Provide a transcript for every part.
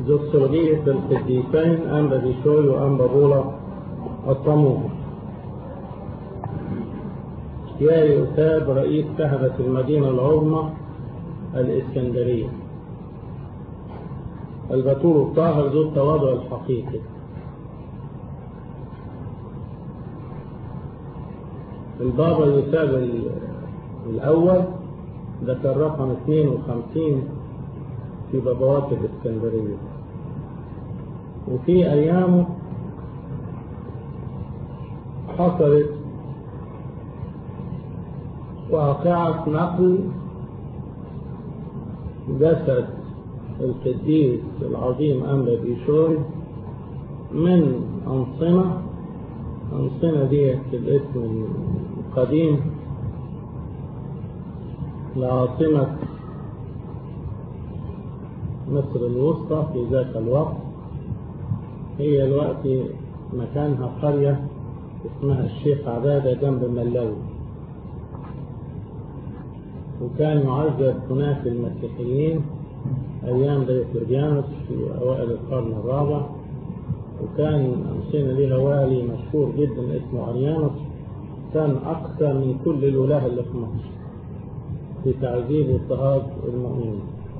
زوكسولوجية القديسين أنبا بيشوي وأنبا بولا الطموح يا يؤتاب رئيس كهنة المدينة العظمى الإسكندرية البتول الطاهر ذو التواضع الحقيقي البابا يساب الأول ده كان رقم 52 في بابوات الإسكندرية وفي أيامه حصلت واقعة نقل جسد القديس العظيم أنبا بيشوي من أنصنة أنصنة دي الاسم القديم لعاصمة مصر الوسطى في ذاك الوقت هي الوقت مكانها قرية اسمها الشيخ عبادة جنب ملاوي وكان يعذب هناك المسيحيين أيام ديوكليديانوس في أوائل القرن الرابع وكان أمسينا لها والي مشهور جدا اسمه أريانوس كان أقسى من كل الولاة اللي في مصر في تعذيب واضطهاد المؤمنين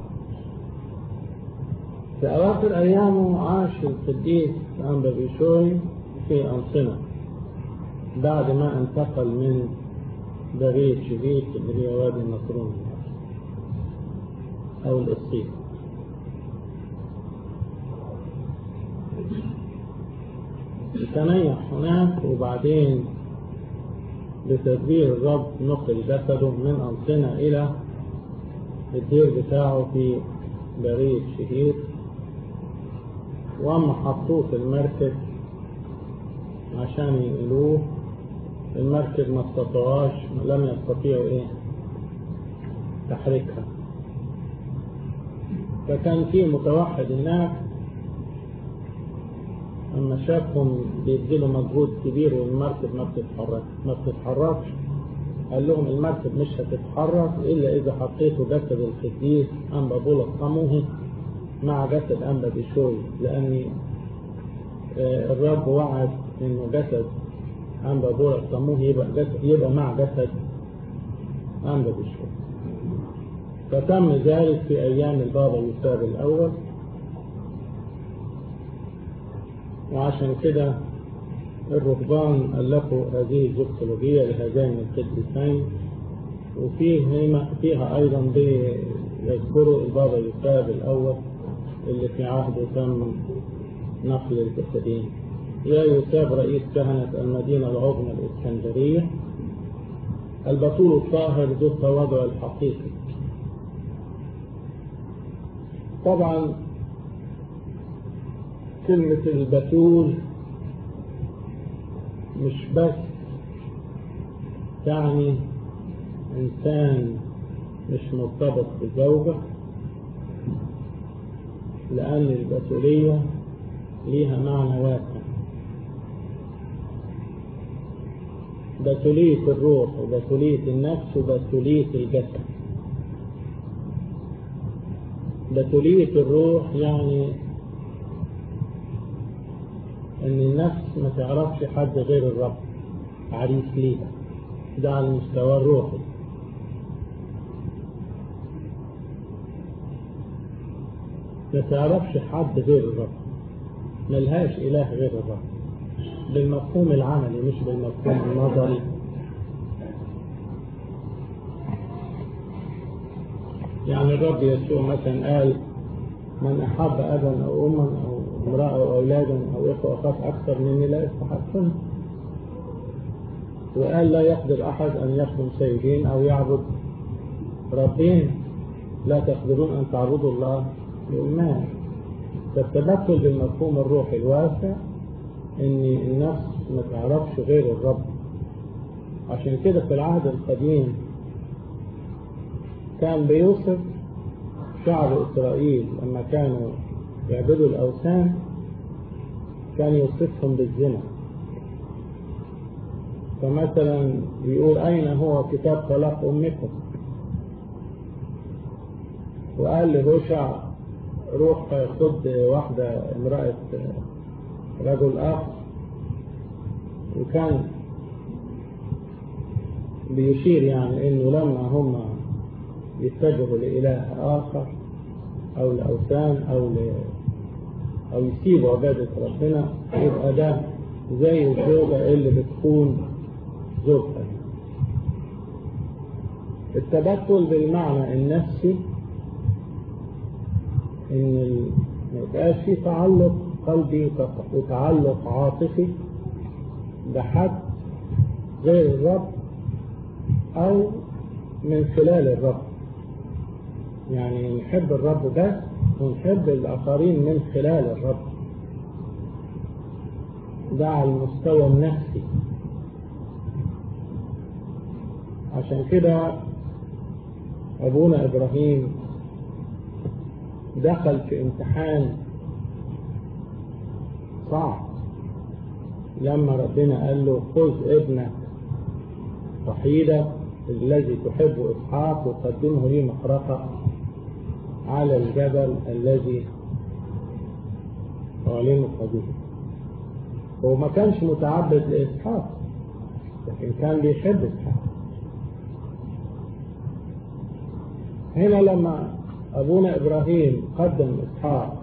في أواخر أيامه عاش القديس أنبا بيشوي في أنصنة بعد ما انتقل من بريد شبيك اللي هي وادي النصرون أو القصير تنيح هناك وبعدين بتدبير الرب نقل جسده من أنصنة إلى الدير بتاعه في بريد شهير وأما حطوه في المركب عشان ينقلوه المركب ما استطاعوش لم يستطيعوا ايه تحريكها فكان في متوحد هناك اما شافهم بيبذلوا مجهود كبير والمركب ما بتتحرك ما بتتحركش قال لهم المركب مش هتتحرك الا اذا حطيتوا جسد القديس انبا بولا الطموهي مع جسد انبا بشوي لان الرب وعد انه جسد أنبا بورا الطموه يبقى, جسد يبقى مع جسد أنبا بشوي فتم ذلك في أيام البابا يوساب الأول وعشان كده الرهبان ألفوا هذه الزوكسولوجية لهذين القديسين وفيه فيها أيضا بيذكروا البابا يوساب الأول اللي في عهده تم نقل الجسدين يا يوساب رئيس كهنة المدينة العظمى الإسكندرية البطول الطاهر ذو التواضع الحقيقي طبعا كلمة البتول مش بس تعني إنسان مش مرتبط بزوجة لأن البتولية ليها معنى واسع بتولية الروح وبتولية النفس وبتولية الجسد بتولية الروح يعني ان النفس ما تعرفش حد غير الرب عريس ليها ده على المستوى الروحي ما تعرفش حد غير الرب ملهاش اله غير الرب بالمفهوم العملي مش بالمفهوم النظري يعني الرب يسوع مثلا قال من أحب أبا أو أما أو امرأة أو أولادا أو إخوة أخاف أكثر مني لا يستحقني وقال لا يقدر أحد أن يخدم سيدين أو يعبد ربين لا تقدرون أن تعبدوا الله بإيمان فالتدخل بالمفهوم الروحي الواسع ان النفس ما تعرفش غير الرب عشان كده في العهد القديم كان بيوصف شعب اسرائيل لما كانوا يعبدوا الاوثان كان يوصفهم بالزنا فمثلا يقول اين هو كتاب طلاق امكم وقال لهوشع روح خد واحدة امرأة رجل آخر وكان بيشير يعني انه لما هم يتجهوا لإله آخر أو لأوثان أو ل... أو يسيبوا عبادة ربنا يبقى ده زي الزوجة اللي بتكون زوجها التبتل بالمعنى النفسي ان ال... ما يبقاش في تعلق قلبي فقط وتعلق عاطفي بحد غير الرب او من خلال الرب يعني نحب الرب بس ونحب الآخرين من خلال الرب ده على المستوى النفسي عشان كده أبونا إبراهيم دخل في امتحان صعب لما ربنا قال له خذ ابنك وحيدك الذي تحب إسحاق وقدمه لي محرقة على الجبل الذي أعلمك به هو ما كانش متعبد لإسحاق لكن كان بيحب إسحاق هنا لما أبونا إبراهيم قدم إسحاق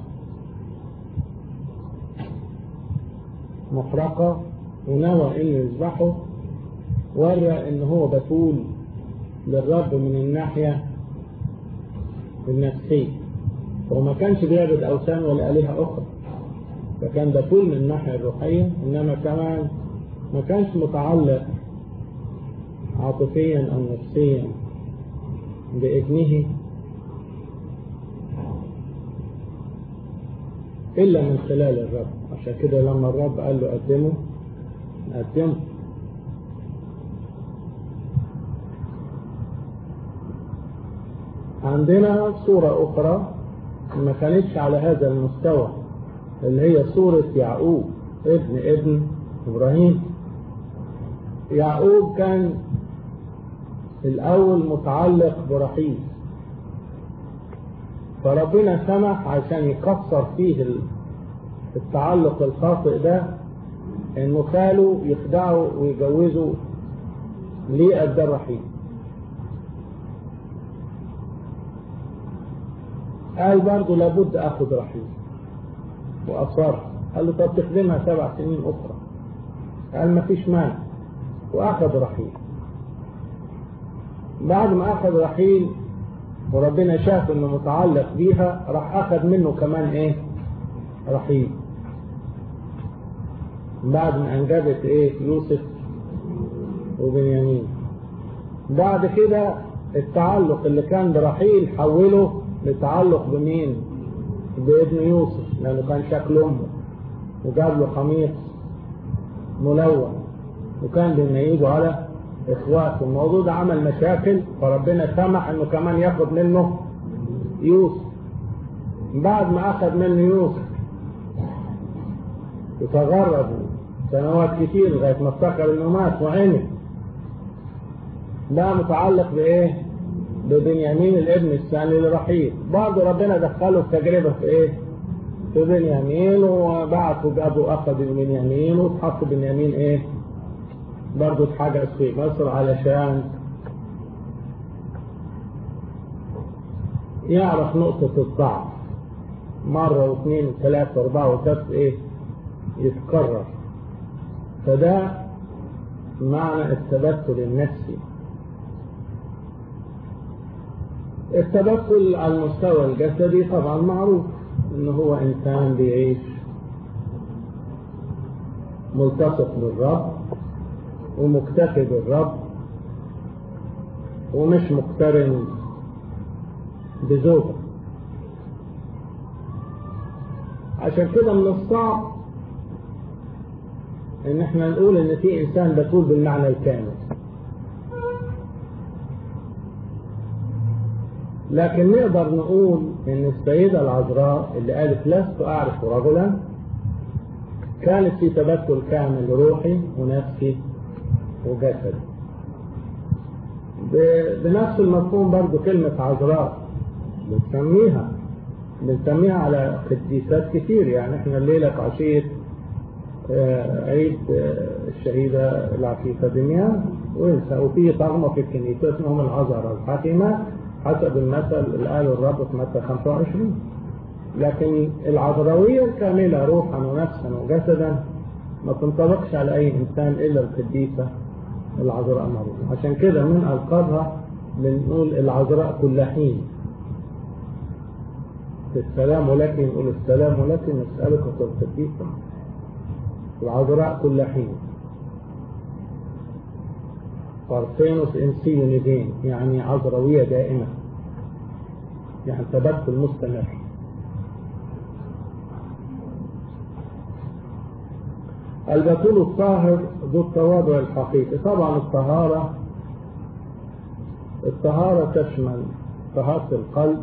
محرقة ونوى إنه يذبحه ورى إن هو بتول للرب من الناحية النفسية هو ما كانش بيعبد أوثان ولا آلهة أخرى فكان بتول من الناحية الروحية إنما كمان ما كانش متعلق عاطفيا أو نفسيا بابنه إلا من خلال الرب عشان كده لما الرب قال له قدمه قدمه عندنا صورة أخرى ما كانتش على هذا المستوى اللي هي صورة يعقوب ابن ابن إبراهيم يعقوب كان الأول متعلق برحيل فربنا سمح عشان يكسر فيه التعلق الخاطئ ده انه خاله يخدعه ويجوزه ليه قد الرحيل قال برضه لابد اخذ رحيل واصر قال له طب تخدمها سبع سنين اخرى قال ما فيش مانع واخذ رحيل بعد ما اخذ رحيل وربنا شاف انه متعلق بيها راح اخذ منه كمان ايه رحيل بعد ما انجبت ايه يوسف وبنيامين بعد كده التعلق اللي كان برحيل حوله لتعلق بمين بابن يوسف لانه كان شكل امه وجاب له قميص ملون وكان بيميزه على اخواته الموضوع ده عمل مشاكل فربنا سمح انه كمان ياخد منه يوسف بعد ما اخذ منه يوسف وتغرب سنوات كتير لغايه ما افتكر انه مات وعمل ده متعلق بايه؟ ببنيامين الابن الثاني لرحيل برضه ربنا دخله في تجربه في ايه؟ في بنيامين وبعثوا جابوا اخذوا بنيامين واتحط بنيامين ايه؟ برضه اتحجز في مصر علشان يعرف نقطة الضعف مرة واثنين وثلاثة واربعة وثلاثة ايه يتكرر فده معنى التبتل النفسي التبتل على المستوى الجسدي طبعا معروف ان هو انسان بيعيش ملتصق بالرب ومكتفي بالرب ومش مقترن بزوجه عشان كده من الصعب ان احنا نقول ان في انسان بتول بالمعنى الكامل لكن نقدر نقول ان السيدة العذراء اللي قالت لست اعرف رجلا كانت في تبتل كامل روحي ونفسي وجسدي بنفس المفهوم برضو كلمة عذراء بتسميها بنسميها على قديسات كتير يعني احنا الليلة في عشية آه، عيد آه، الشهيدة العفيفة دمياء وينسى وفي طغمة في الكنيسة اسمهم العذراء الحاكمة حسب المثل اللي قاله الرب في متى 25 لكن العذراوية الكاملة روحا ونفسا وجسدا ما تنطبقش على أي إنسان إلا القديسة العذراء مريم عشان كده من ألقابها بنقول العذراء كل حين السلام لك نقول السلام لك نسألك القديسة العذراء كل حين بارثينوس انسي ندين يعني عذراوية دائمة يعني تبدل مستمر البتول الطاهر ذو التواضع الحقيقي طبعا الطهارة الطهارة تشمل طهارة القلب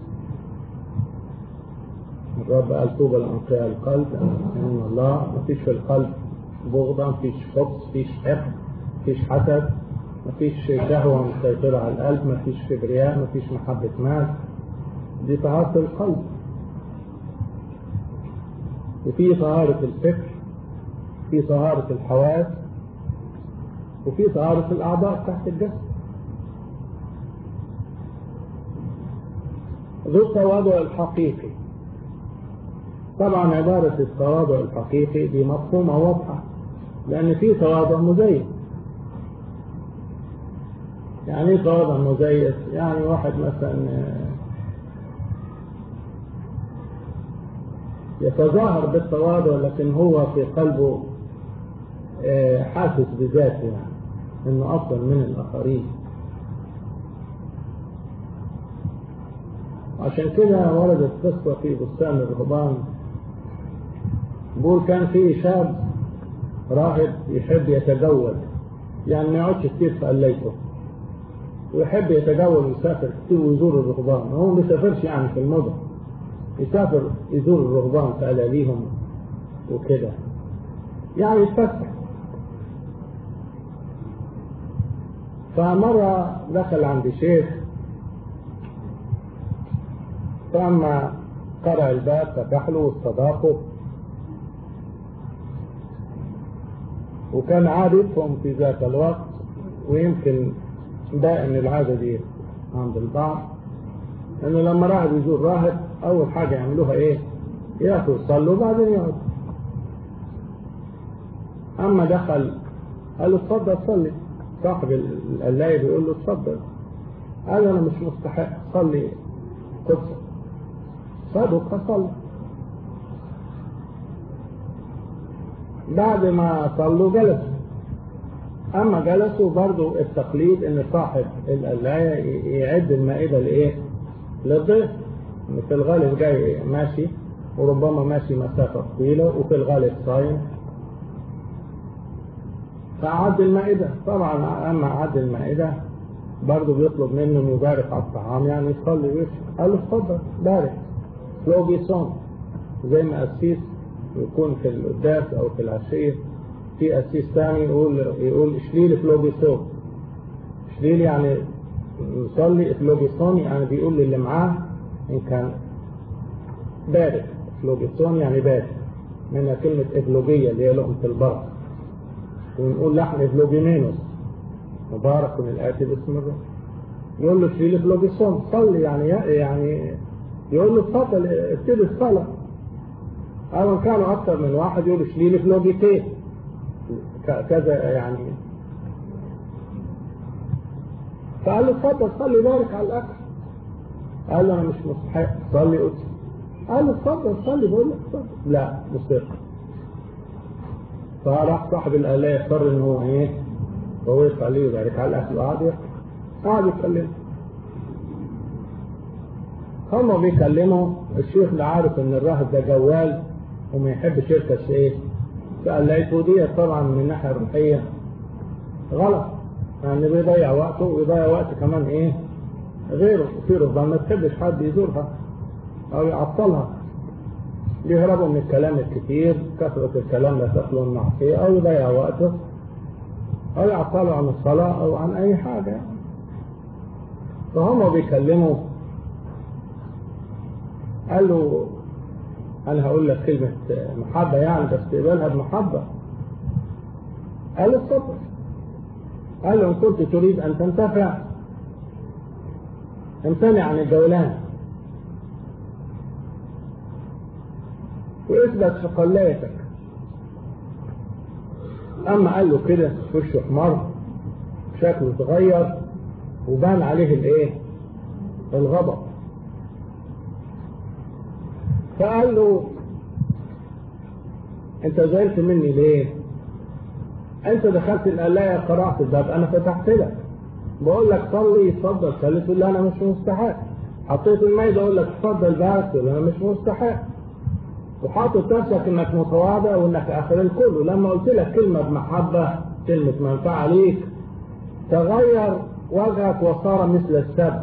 الرب قال طوبى لأنقياء القلب إن الله ما فيش في القلب بغضة ما فيش خبث ما فيش حقد ما فيش حسد ما فيش شهوة مسيطرة على القلب ما فيش كبرياء ما فيش محبة مال دي طهارة القلب وفي طهارة الفكر في طهارة الحواس وفي طهارة الأعضاء تحت الجسد ذو التواضع الحقيقي طبعا عبارة التواضع الحقيقي دي مفهومة واضحة لأن في تواضع مزيف يعني ايه تواضع مزيف يعني واحد مثلا يتظاهر بالتواضع لكن هو في قلبه حاسس بذاته يعني انه افضل من الاخرين عشان كده وردت قصة في بستان الرهبان بقول كان في شاب راهب يحب يتجول يعني ما يقعدش كتير في قليته ويحب يتجول ويسافر كتير ويزور الرهبان هو ما بيسافرش يعني في المدن يسافر يزور الرهبان في ألاليهم وكده يعني يتفسح فمرة دخل عند شيخ فأما قرأ الباب فتح له واستضافه وكان عادتهم في ذاك الوقت ويمكن دائم العادة دي عند البعض انه لما راح يزور راهب اول حاجة يعملوها ايه ياكلوا يصلوا وبعدين يقعدوا اما دخل قال له اتفضل صلي صاحب القلاية بيقول له اتفضل قال انا مش مستحق صلي قدسك صدق صلى بعد ما صلوا جلسوا اما جلسوا برضو التقليد ان صاحب القلاية يعد المائدة لايه للضيف في الغالب جاي ماشي وربما ماشي مسافة طويلة وفي الغالب صايم فعد المائدة طبعا أما عد المائدة برضه بيطلب منه انه يبارك على الطعام يعني يصلي ويشرب قال له اتفضل بارك لو بيصوم زي ما قسيس يكون في القداس او في العشية في قسيس ثاني يقول يقول اشليل فلوجيسون اشليل يعني يصلي فلوجيسون يعني بيقول للي معاه ان كان بارك فلوجيسون يعني بارك منها كلمة افلوجية اللي هي لقمة البركة ونقول لحم افلوجينينوس مبارك من الآتي باسم الرب يقول له اشليل فلوجيسون صلي يعني يعني يقول له اتفضل ابتدي الصلاة أو كانوا أكثر من واحد يقول اشليل فلوجيتين كذا يعني فقال له اتفضل صلي بارك على الأكل قال له أنا مش مستحق صلي قدس قال له اتفضل صلي بقول لك اتفضل لا مصر فراح صاحب الآلية اضطر إن هو إيه هو يصلي ويبارك على الأكل وقعد يحكي قعد يتكلم هم بيكلموا الشيخ اللي عارف ان الراهب ده جوال وما يحبش يركز ايه فقال لقيته دي طبعا من الناحيه الروحيه غلط يعني بيضيع وقته ويضيع وقت كمان ايه غيره في ربما ما تحبش حد يزورها او يعطلها بيهربوا من الكلام الكتير كثرة الكلام لا تخلو المعصية أو يضيع وقته أو يعطلوا عن الصلاة أو عن أي حاجة فهم بيكلموا قال له انا هقول لك كلمة محبة يعني بس تقبلها بمحبة قال له اتفضل قال له ان كنت تريد ان تنتفع امتنع عن الجولان واثبت في قلايتك اما قال له كده وشه احمر شكله اتغير وبان عليه الايه الغضب فقال له انت زعلت مني ليه انت دخلت القلاية قرعت الباب انا فتحت لك بقول لك صلي اتفضل صلي تقول لي انا مش مستحق حطيت المية اقول لك اتفضل بقى تقول انا مش مستحق وحاطط نفسك انك متواضع وانك اخر الكل ولما قلت لك كلمة بمحبة كلمة منفعة ليك تغير وجهك وصار مثل السبع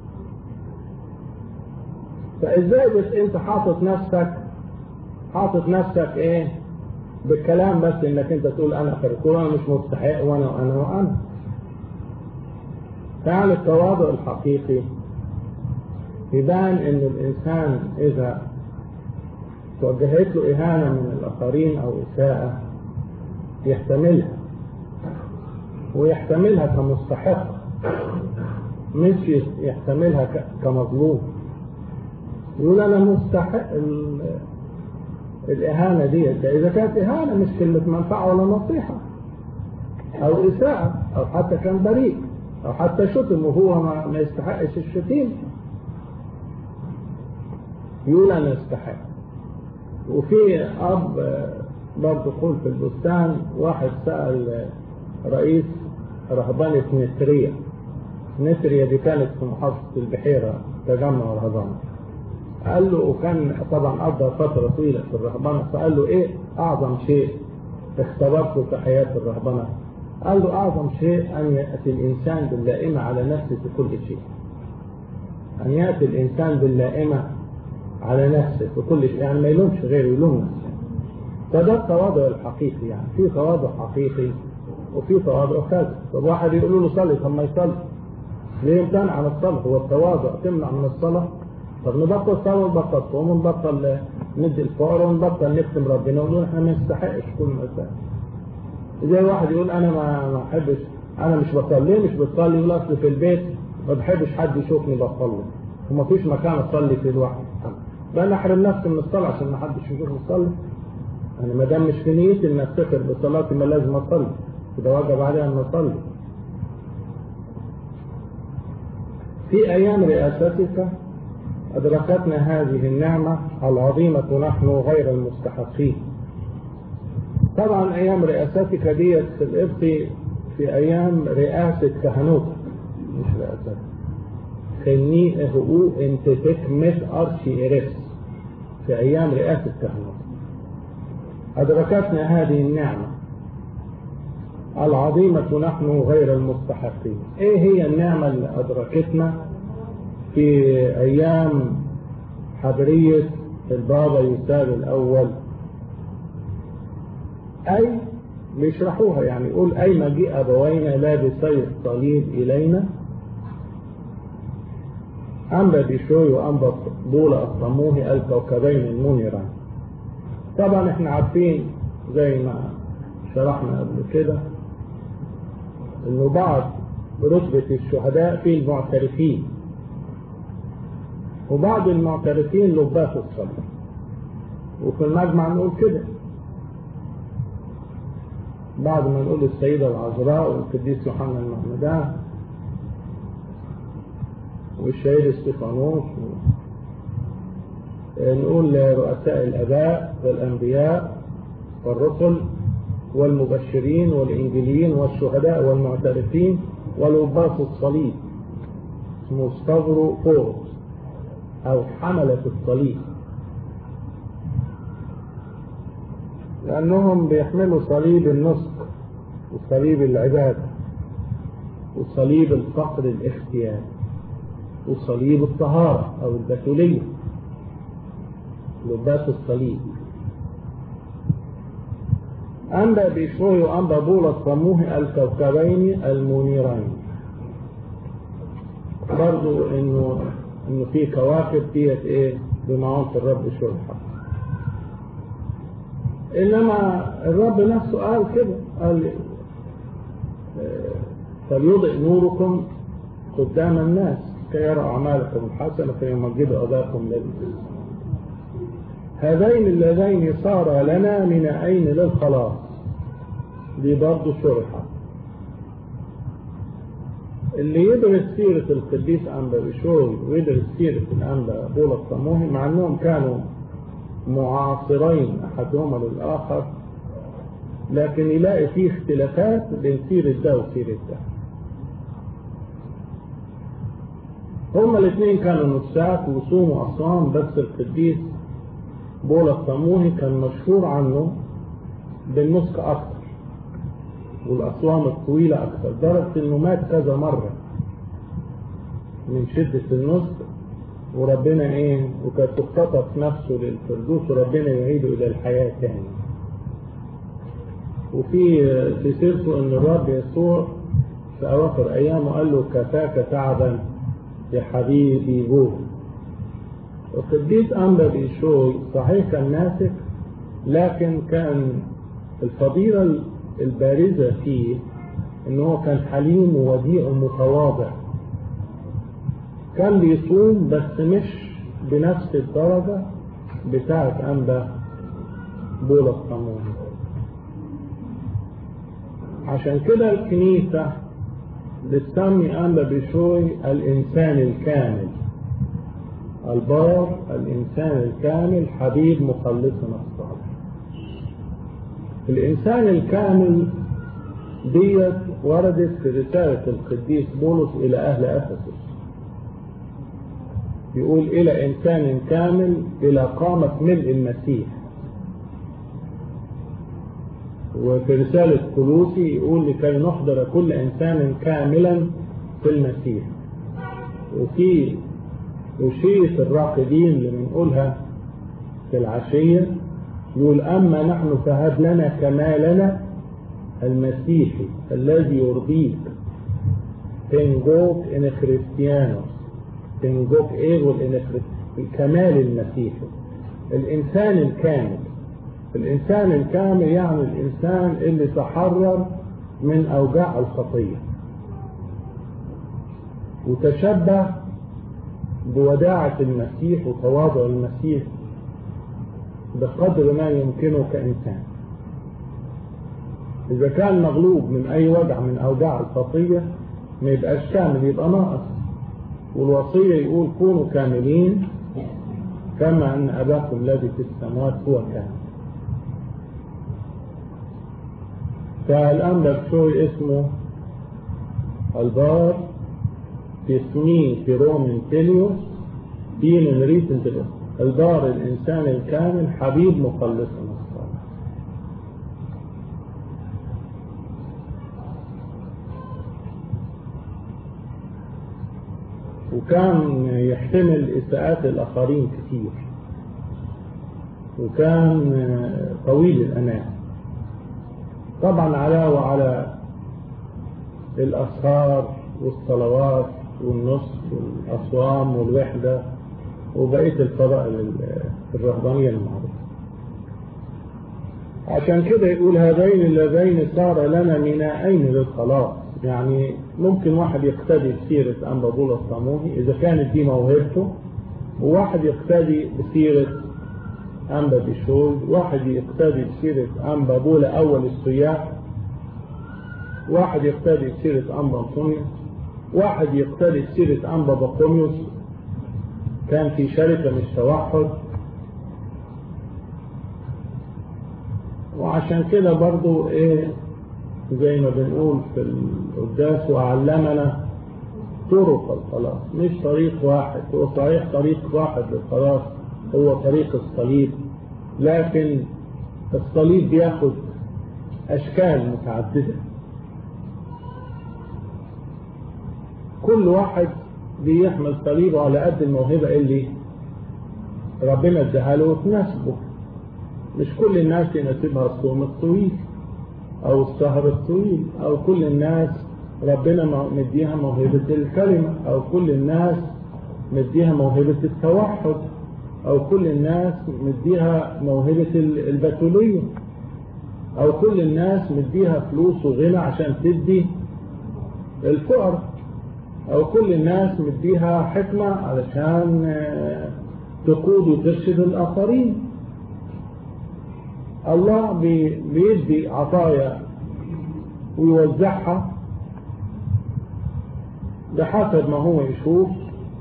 فازاي بس انت حاطط نفسك حاطط نفسك ايه بالكلام بس انك انت تقول انا اخر الكل انا مش مستحق وانا وانا وانا فعل التواضع الحقيقي يبان ان الانسان اذا توجهت له اهانه من الاخرين او اساءه يحتملها ويحتملها كمستحق مش يحتملها كمظلوم يقول انا مستحق الاهانه دي ده اذا كانت اهانه مش كلمه منفعه ولا نصيحه او اساءه او حتى كان بريء او حتى شتم وهو ما يستحقش الشتيم يقول انا استحق وفي اب برضه قول في البستان واحد سأل رئيس رهبانة نسرية نسرية دي كانت في محافظة البحيرة تجمع الرهبان قال له وكان طبعا قضى فترة طويلة في الرهبنة فقال له ايه اعظم شيء اختبرته في حياة الرهبنة قال له اعظم شيء ان يأتي الانسان باللائمة على نفسه في كل شيء ان يأتي الانسان باللائمة على نفسه في كل شيء يعني ما يلومش غيره يلوم نفسه فده التواضع الحقيقي يعني في تواضع حقيقي وفي تواضع خاذ طب واحد يقول له صلي طب ما يصلي ليه يمتنع عن الصلاة هو التواضع تمنع من الصلاة طب نبطل صلاة ونبطل صوم ونبطل ندي الفقراء ونبطل نختم ربنا ونقول احنا ما نستحقش كل مساء زي واحد يقول انا ما ما احبش انا مش بصلي ليه مش بتصلي يقول اصل في البيت ما بحبش حد يشوفني بصلي وما فيش مكان اصلي فيه لوحدي بقى انا احرم نفسي من الصلاه عشان ما حدش يشوفني اصلي انا ما دام مش في نيتي ان افتخر بصلاتي ما لازم اصلي كده واجب علي ان اصلي في ايام رئاستك ادركتنا هذه النعمه العظيمه نحن غير المستحقين طبعا ايام رئاستك ديت في القبطي في ايام رئاسه كهنوتك مش رئاستك خلني هو انت تكمت ارشي ارس في ايام رئاسه كهنوتك ادركتنا هذه النعمه العظيمة نحن غير المستحقين ايه هي النعمة اللي ادركتنا في ايام حبرية البابا يسار الاول اي بيشرحوها يعني يقول اي مجيء ابوينا لابسي الصليب الينا أنبا بشوي وأنبا بولا أصموه الكوكبين المنيران طبعا احنا عارفين زي ما شرحنا قبل كده انه بعض رتبة الشهداء في المعترفين وبعض المعترفين لباس الصلاة وفي المجمع نقول كده بعد ما نقول السيدة العذراء والقديس يوحنا المعمدان والشهيد استفانوس نقول لرؤساء الآباء والأنبياء والرسل والمبشرين والإنجيليين والشهداء والمعترفين ولباس الصليب اسمه ستافرو فورس أو حملة الصليب لأنهم بيحملوا صليب النسك وصليب العبادة وصليب الفقر الاختياري وصليب الطهارة أو البتولية لباس الصليب أنبا بيشوي وأنبا بولا صموه الكوكبين المنيرين برضو إنه إنه في كواكب ديت إيه بمعونة الرب شرحة إنما الرب نفسه قال كده قال فليضئ نوركم قدام الناس كي يرى أعمالكم الحسنة فيمجدوا أداكم لله هذين اللذين صار لنا من أين للخلاص دي برضه شرحة اللي يدرس سيرة القديس أنبا بشوي ويدرس سيرة الأنبا بولا الصموهي مع أنهم كانوا معاصرين أحدهما للآخر لكن يلاقي فيه اختلافات بين سيرة ده وسيرة ده هما الاثنين كانوا نساك وصوم وأصوام بس القديس بولا الصموهي كان مشهور عنه بالنسك أكثر والأصوام الطويلة أكثر درجة إنه مات كذا مرة من شدة النسك وربنا إيه وكانت تختطف نفسه للفردوس وربنا يعيده إلى الحياة تاني وفي في سيرته إن الرب يسوع في أواخر أيامه قال له كفاك تعبا يا حبيبي جوه القديس أنبا بيشوي صحيح كان ناسك لكن كان الفضيلة البارزة فيه إن هو كان حليم ووديع ومتواضع كان بيصوم بس مش بنفس الدرجة بتاعة أنبا بولا الصمون عشان كده الكنيسة بتسمي أنبا بشوي الإنسان الكامل البار الإنسان الكامل حبيب مخلصنا الصالح الإنسان الكامل ديت وردت في رسالة القديس بولس إلى أهل أفسس يقول إلى إنسان كامل إلى قامة ملء المسيح وفي رسالة كلوسي يقول لكي نحضر كل إنسان كاملا في المسيح وفي وشية الراقدين اللي بنقولها في العشية يقول أما نحن فهب لنا كمالنا المسيحي الذي يرضيك تنجوك إن خريستيانوس تنجوك إيغو إن الكمال المسيحي الإنسان الكامل الإنسان الكامل يعني الإنسان اللي تحرر من أوجاع الخطية وتشبه بوداعة المسيح وتواضع المسيح بقدر ما يمكنه كإنسان إذا كان مغلوب من أي وجع من أوجاع الخطية ما يبقاش كامل يبقى ناقص والوصية يقول كونوا كاملين كما أن أباكم الذي في السماوات هو كامل فالآن بكسوي اسمه البار في اسمه في روم تيليوس في من ريسنت البار الإنسان الكامل حبيب مخلصنا الصالح وكان يحتمل إساءات الآخرين كثير وكان طويل الأنام طبعا علاوة على الأسرار والصلوات والنصف والأصوام والوحدة وبقية الفضائل الرهبانية المعروفة عشان كده يقول هذين اللذين صار لنا مناءين للخلاص يعني ممكن واحد يقتدي بسيرة أنبا بولا الصاموهي إذا كانت دي موهبته وواحد يقتدي بسيرة أنبا بشوي واحد يقتدي بسيرة أنبا بولا أول السياح واحد يقتدي بسيرة أنبا أنطونيوس واحد يقتدي بسيرة أنبا بقوميوس كان في شركة مش توحد وعشان كده برضو ايه زي ما بنقول في القداس وعلمنا طرق الخلاص مش طريق واحد هو صحيح طريق واحد للخلاص هو طريق الصليب لكن الصليب بياخد أشكال متعددة كل واحد بيحمل صليبه على قد الموهبة اللي ربنا اداها له وتناسبه مش كل الناس يناسبها الصوم الطويل أو السهر الطويل أو كل الناس ربنا مديها موهبة الكلمة أو كل الناس مديها موهبة التوحد أو كل الناس مديها موهبة البتولية أو كل الناس مديها فلوس وغنى عشان تدي الفقر أو كل الناس مديها حكمة علشان تقود وترشد الآخرين الله بيدي عطايا ويوزعها بحسب ما هو يشوف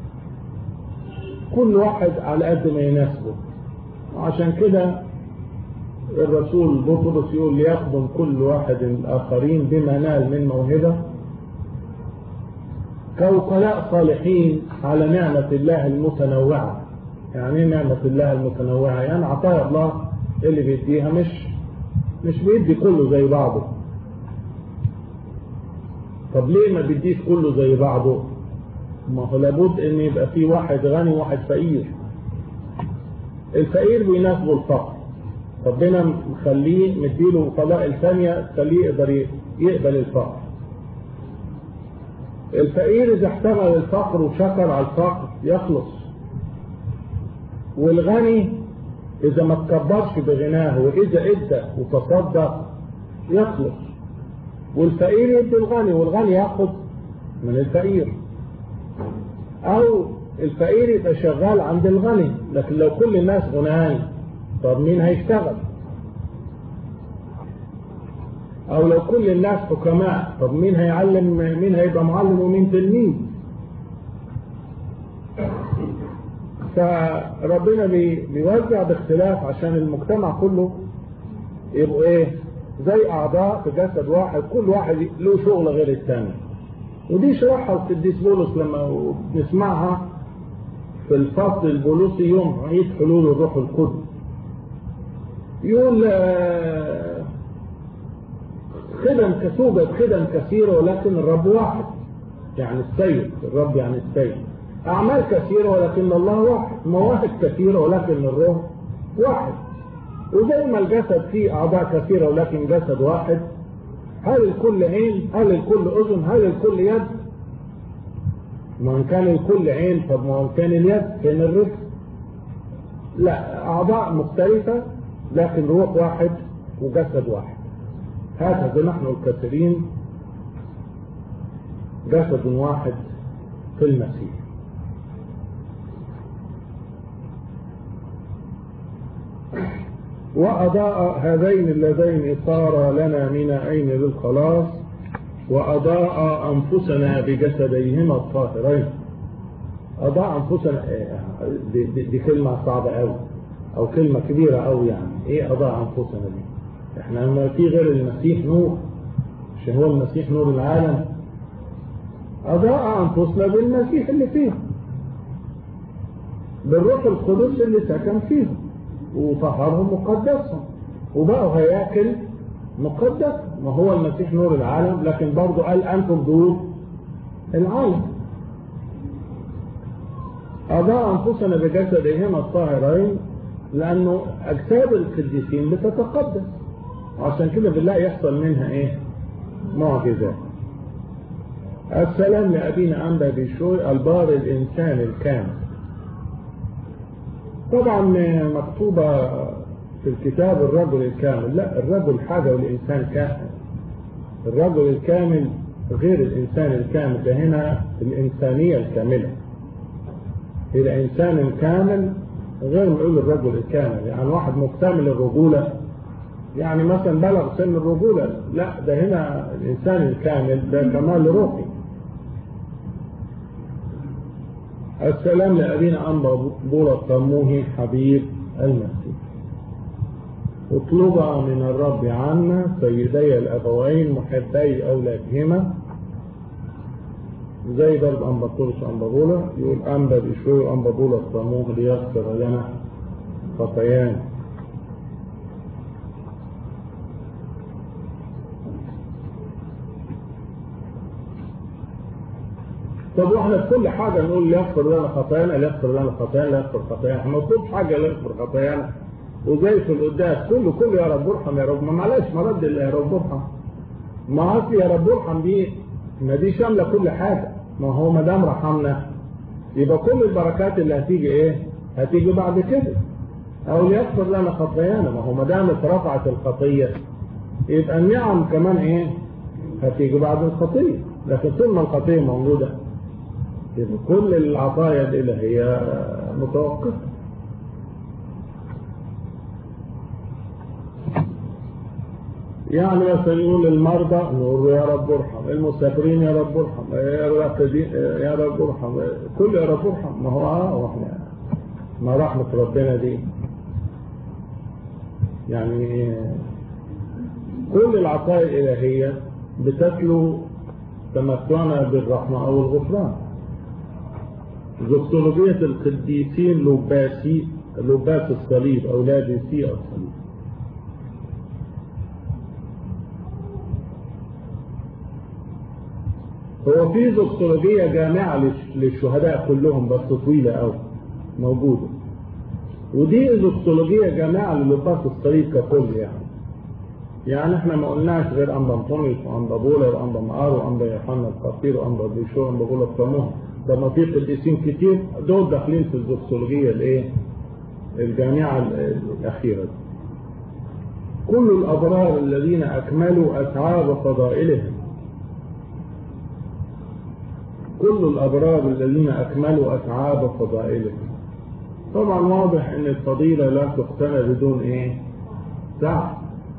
كل واحد على قد ما يناسبه وعشان كده الرسول بطرس يقول ليخدم كل واحد الآخرين بما نال من موهبة كوكلاء صالحين على نعمة الله المتنوعة يعني نعمة الله المتنوعة يعني عطايا الله اللي بيديها مش مش بيدي كله زي بعضه طب ليه ما بيديش كله زي بعضه ما هو لابد ان يبقى في واحد غني وواحد فقير الفقير بيناسبه الفقر ربنا مخليه مديله فضائل ثانية تخليه يقدر يقبل الفقر الفقير اذا احتمل الفقر وشكر على الفقر يخلص والغني اذا ما تكبرش بغناه واذا ادى وتصدق يخلص والفقير يدي الغني والغني ياخد من الفقير او الفقير يبقى شغال عند الغني لكن لو كل الناس غنيان طب مين هيشتغل او لو كل الناس حكماء طب مين هيعلم مين هيبقى معلم ومين تلميذ فربنا بيوزع باختلاف عشان المجتمع كله يبقوا ايه زي اعضاء في جسد واحد كل واحد له شغل غير الثاني ودي شرحها القديس بولس لما نسمعها في الفصل البولوسي يوم عيد حلول الروح القدس يقول خدم توجد خدم كثيرة ولكن الرب واحد يعني السيد الرب يعني السيد أعمال كثيرة ولكن الله واحد مواهب كثيرة ولكن الروح واحد وزي ما الجسد فيه أعضاء كثيرة ولكن جسد واحد هل الكل عين هل الكل أذن هل الكل يد ما إن كان الكل عين طب ما إن كان اليد فين الرجل لا أعضاء مختلفة لكن روح واحد وجسد واحد هكذا نحن الكثيرين جسد واحد في المسيح وأضاء هذين اللذين صار لنا من عين للخلاص وأضاء أنفسنا بجسديهما الطاهرين أضاء أنفسنا دي, دي, دي كلمة صعبة أوي أو كلمة كبيرة أوي يعني إيه أضاء أنفسنا دي إحنا ما في غير المسيح نور مش هو المسيح نور العالم أضاء أنفسنا بالمسيح اللي فيه بالروح القدس اللي سكن فيهم وطهرهم وقدسهم وبقوا هياكل مقدس ما هو المسيح نور العالم لكن برضه قال أنتم ضيوف العالم أضاء أنفسنا بجسدهما الطاهرين لأنه أجساد القديسين بتتقدس وعشان كده بالله يحصل منها إيه؟ معجزات السلام لأبينا أنبا بشوي البار الإنسان الكامل طبعا مكتوبة في الكتاب الرجل الكامل لا الرجل حاجة والإنسان كامل الرجل الكامل غير الإنسان الكامل ده هنا الإنسانية الكاملة إذا إنسان كامل غير ما يقول الرجل الكامل يعني واحد مكتمل الرجولة يعني مثلا بلغ سن الرجولة لا ده هنا الإنسان الكامل ده كمال روحي السلام لأبينا أنبا بولا الطموهي حبيب المسيح اطلبا من الرب عنا سيدي الأبوين محبي أولادهما زي ضرب أنبا طولس أنبا بولا يقول أنبا بشوي وأنبا بولا الطموه ليغفر لنا خطايانا طب واحنا في كل حاجة نقول ليغفر لنا خطايانا ليغفر لنا خطايانا ليغفر خطايانا احنا ما نطلبش حاجة ليغفر خطايانا وزي في القداس كله كله يا رب ارحم يا رب ما معلش ما رد الا يا رب ارحم ما اصل يا رب ارحم دي ما دي شاملة كل حاجة ما هو ما دام رحمنا يبقى كل البركات اللي هتيجي ايه هتيجي بعد كده او ليغفر لنا خطايانا ما هو ما دام اترفعت الخطيه يبقى النعم كمان ايه هتيجي بعد الخطيه لكن طول ما الخطيه موجوده يبقى كل العطايا الالهيه متوقفه يعني مثلا يقول المرضى نقول يا رب ارحم المسافرين يا رب ارحم يا رب يا رب ارحم كل يا رب ارحم ما هو اه واحنا ما رحمة ربنا دي يعني كل العطايا الإلهية بتتلو تمتعنا بالرحمة أو الغفران زوكسولوجية القديسين لباسي لباس الصليب أولاد سي الصليب هو في زوكسولوجية جامعة للشهداء كلهم بس طويلة أوي موجودة ودي زوكسولوجية جامعة للباس الصليب ككل يعني يعني احنا ما قلناش غير أنبا انطونيوس وأنبا بولا وأنبا مقار وأنبا يوحنا القصير وأنبا بيشور وأنبا بولا الصموه طب ما في قديسين كتير دول داخلين في الزوكسولوجية الايه؟ الجامعة الأخيرة دي. كل الأبرار الذين أكملوا أتعاب فضائلهم كل الأبرار الذين أكملوا أتعاب فضائلهم طبعا واضح ان الفضيلة لا تقتنى بدون ايه سعي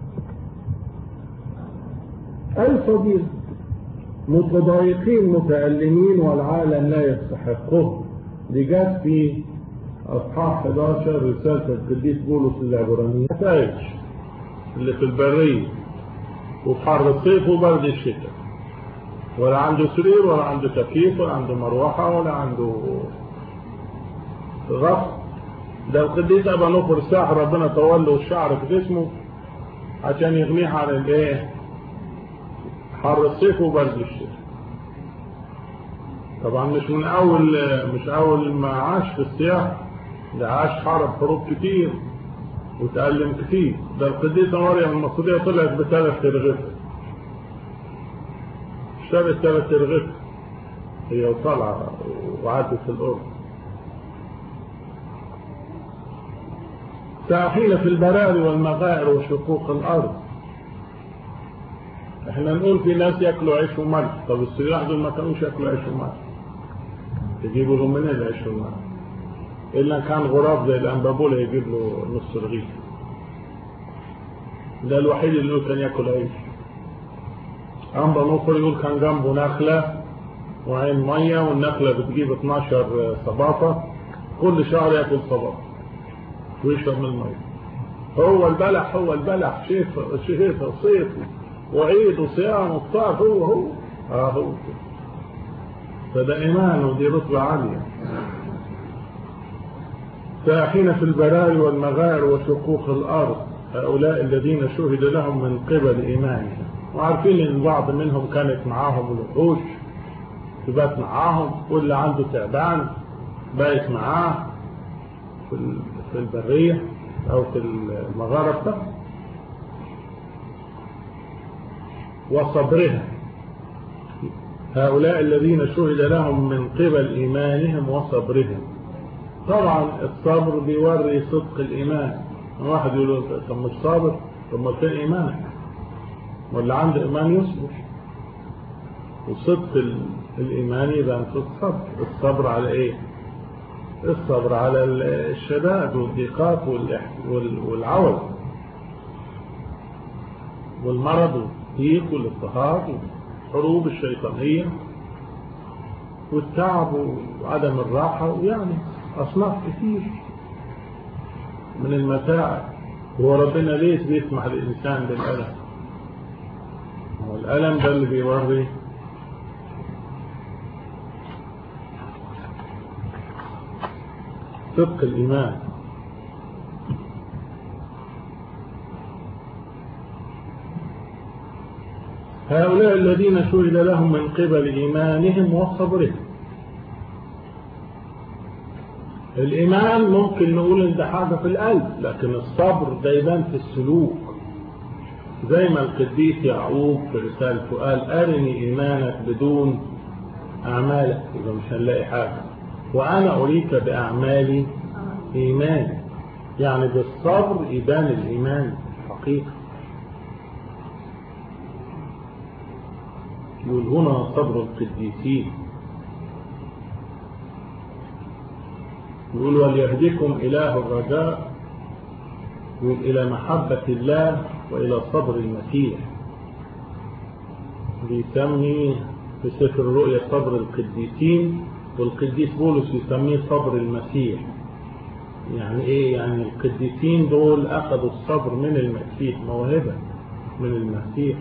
الفضيلة متضايقين متألمين والعالم لا يستحقه دي جت في اصحاح 11 رسالة القديس بولس العبرانية تعيش اللي في البرية وفي حر الصيف وبرد الشتاء ولا عنده سرير ولا عنده تكييف ولا عنده مروحة ولا عنده غفر ده القديس ابا نفر ساح ربنا طول له الشعر في جسمه عشان يغنيه عن الايه حر الصيف وبرد الشتاء طبعا مش من اول مش اول ما عاش في السياحه ده عاش حرب حروب كتير وتألم كتير ده القديسة مريم المصرية طلعت بثلاث ترغفة اشترت ثلاث ترغفة هي وطالعة وعدت في الأرض ساحين في البراري والمغائر وشقوق الأرض احنا نقول في ناس ياكلوا عيش وملح طب السياح دول ما كانوش ياكلوا عيش وملح تجيبوا لهم منين العيش والملح الا كان غراب زي الانبابوله يجيب له نص رغيف ده الوحيد اللي كان ياكل عيش انبا نوفر يقول كان جنبه نخله وعين ميه والنخله بتجيب 12 صباطه كل شهر ياكل صباطه ويشرب من الميه هو البلح هو البلح شيف شيف صيف وعيد وصيام وفطار هو هو اه هو فده ايمان ودي رتبه عاليه ساحين في البراري والمغار وشقوق الارض هؤلاء الذين شهد لهم من قبل ايمانهم وعارفين ان بعض منهم كانت معاهم الوحوش تبات معاهم واللي عنده تعبان بايت معاه في في البرية أو في المغارة بتاعته وصبرها هؤلاء الذين شهد لهم من قبل إيمانهم وصبرهم طبعا الصبر بيوري صدق الإيمان واحد يقول طب مش صابر طب ما فين إيمانك واللي عنده إيمان يصبر وصدق الإيمان يبقى في الصبر الصبر على إيه الصبر على الشدائد والضيقات والعوز والمرض والضيق والاضطهاد والحروب الشيطانية والتعب وعدم الراحة ويعني أصناف كثير من المتاعب هو ربنا ليش بيسمح للإنسان بالألم والألم ده اللي بيوري صدق الإيمان هؤلاء الذين شهد لهم من قبل إيمانهم وصبرهم الإيمان ممكن نقول إن ده حاجة في القلب لكن الصبر ده يبان في السلوك زي ما القديس يعقوب في رسالته قال أرني إيمانك بدون أعمالك إذا مش هنلاقي حاجة وأنا أريك بأعمالي إيمان يعني بالصبر يبان الإيمان حقيقة يقول هنا صبر القديسين يقول وليهديكم إله الرجاء يقول إلى محبة الله وإلى صبر المسيح بيسمي في سفر الرؤيا صبر القديسين والقديس بولس يسميه صبر المسيح يعني ايه يعني القديسين دول اخذوا الصبر من المسيح موهبة من المسيح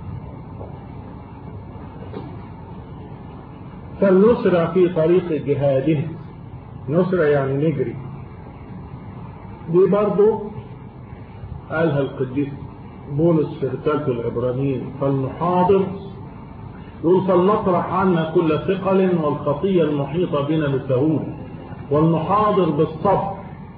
فلنسرع في طريق جهاده نسرع يعني نجري دي برضو قالها القديس بولس في رسالته العبرانيين فلنحاضر يقول فلنطرح عنا كل ثقل والخطية المحيطة بنا بالسهول ولنحاضر بالصبر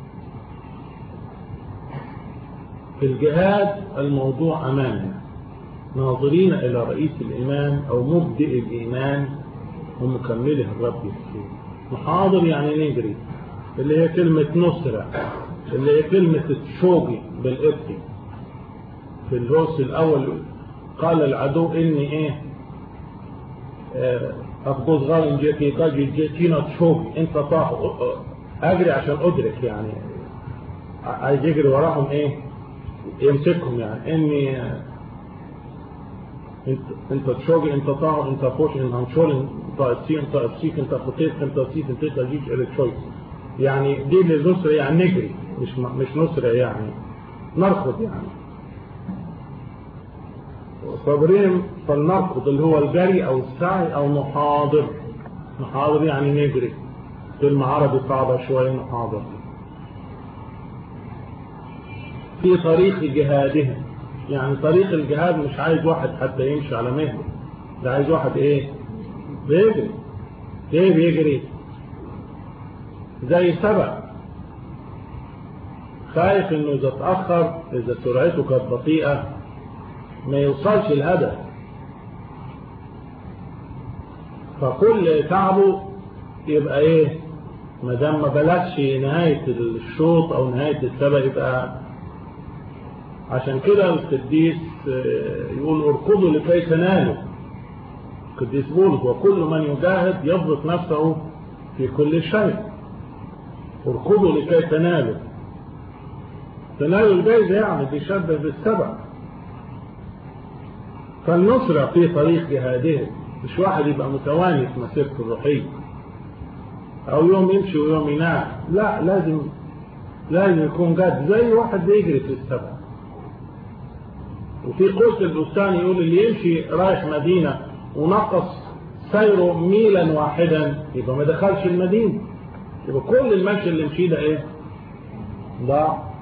في الجهاد الموضوع أمامنا ناظرين إلى رئيس الإيمان أو مبدئ الإيمان ومكمله الرب يسوع نحاضر يعني نجري اللي هي كلمة نصرة اللي هي كلمة الشوقي بالقبطي في الروس الأول قال العدو إني إيه أقبض غالين جيتي تاجي جيتينا تشوق أنت طاح أجري عشان أدرك يعني عايز يجري وراهم إيه يمسكهم يعني إني انت انت تشوقي انت طاح انت فوش انت هنشول انت أبسي انت أبسيك انت خطيت انت أبسيك انت تجيج إلى تشوي يعني دي اللي نصر يعني نجري مش مش نصر يعني نركض يعني صابرين فلنركض اللي هو الجري او السعي او نحاضر نحاضر يعني نجري كلمة عربي صعبة شوية نحاضر في طريق جهادهم يعني طريق الجهاد مش عايز واحد حتى يمشي على مهله ده عايز واحد ايه بيجري ليه بيجري زي سبق خايف انه اذا اتأخر اذا سرعته كانت بطيئة ما يوصلش الهدف فكل تعبه يبقى ايه ما دام ما بلغش نهاية الشوط او نهاية السبق يبقى عشان كده القديس يقول اركضوا لكي تنالوا القديس بولس وكل من يجاهد يضبط نفسه في كل شيء اركضوا لكي تنالوا تنالوا الجايزة يعني بيشبه بالسبع فالنصرة في طريق جهادهم مش واحد يبقى متواني في مسيرته الروحية او يوم يمشي ويوم ينام لا لازم لازم يكون جاد زي واحد بيجري في السبع وفي قوس البستان يقول اللي يمشي رايح مدينة ونقص سيره ميلا واحدا يبقى ما دخلش المدينة يبقى كل المشي اللي مشي ده ايه ضاع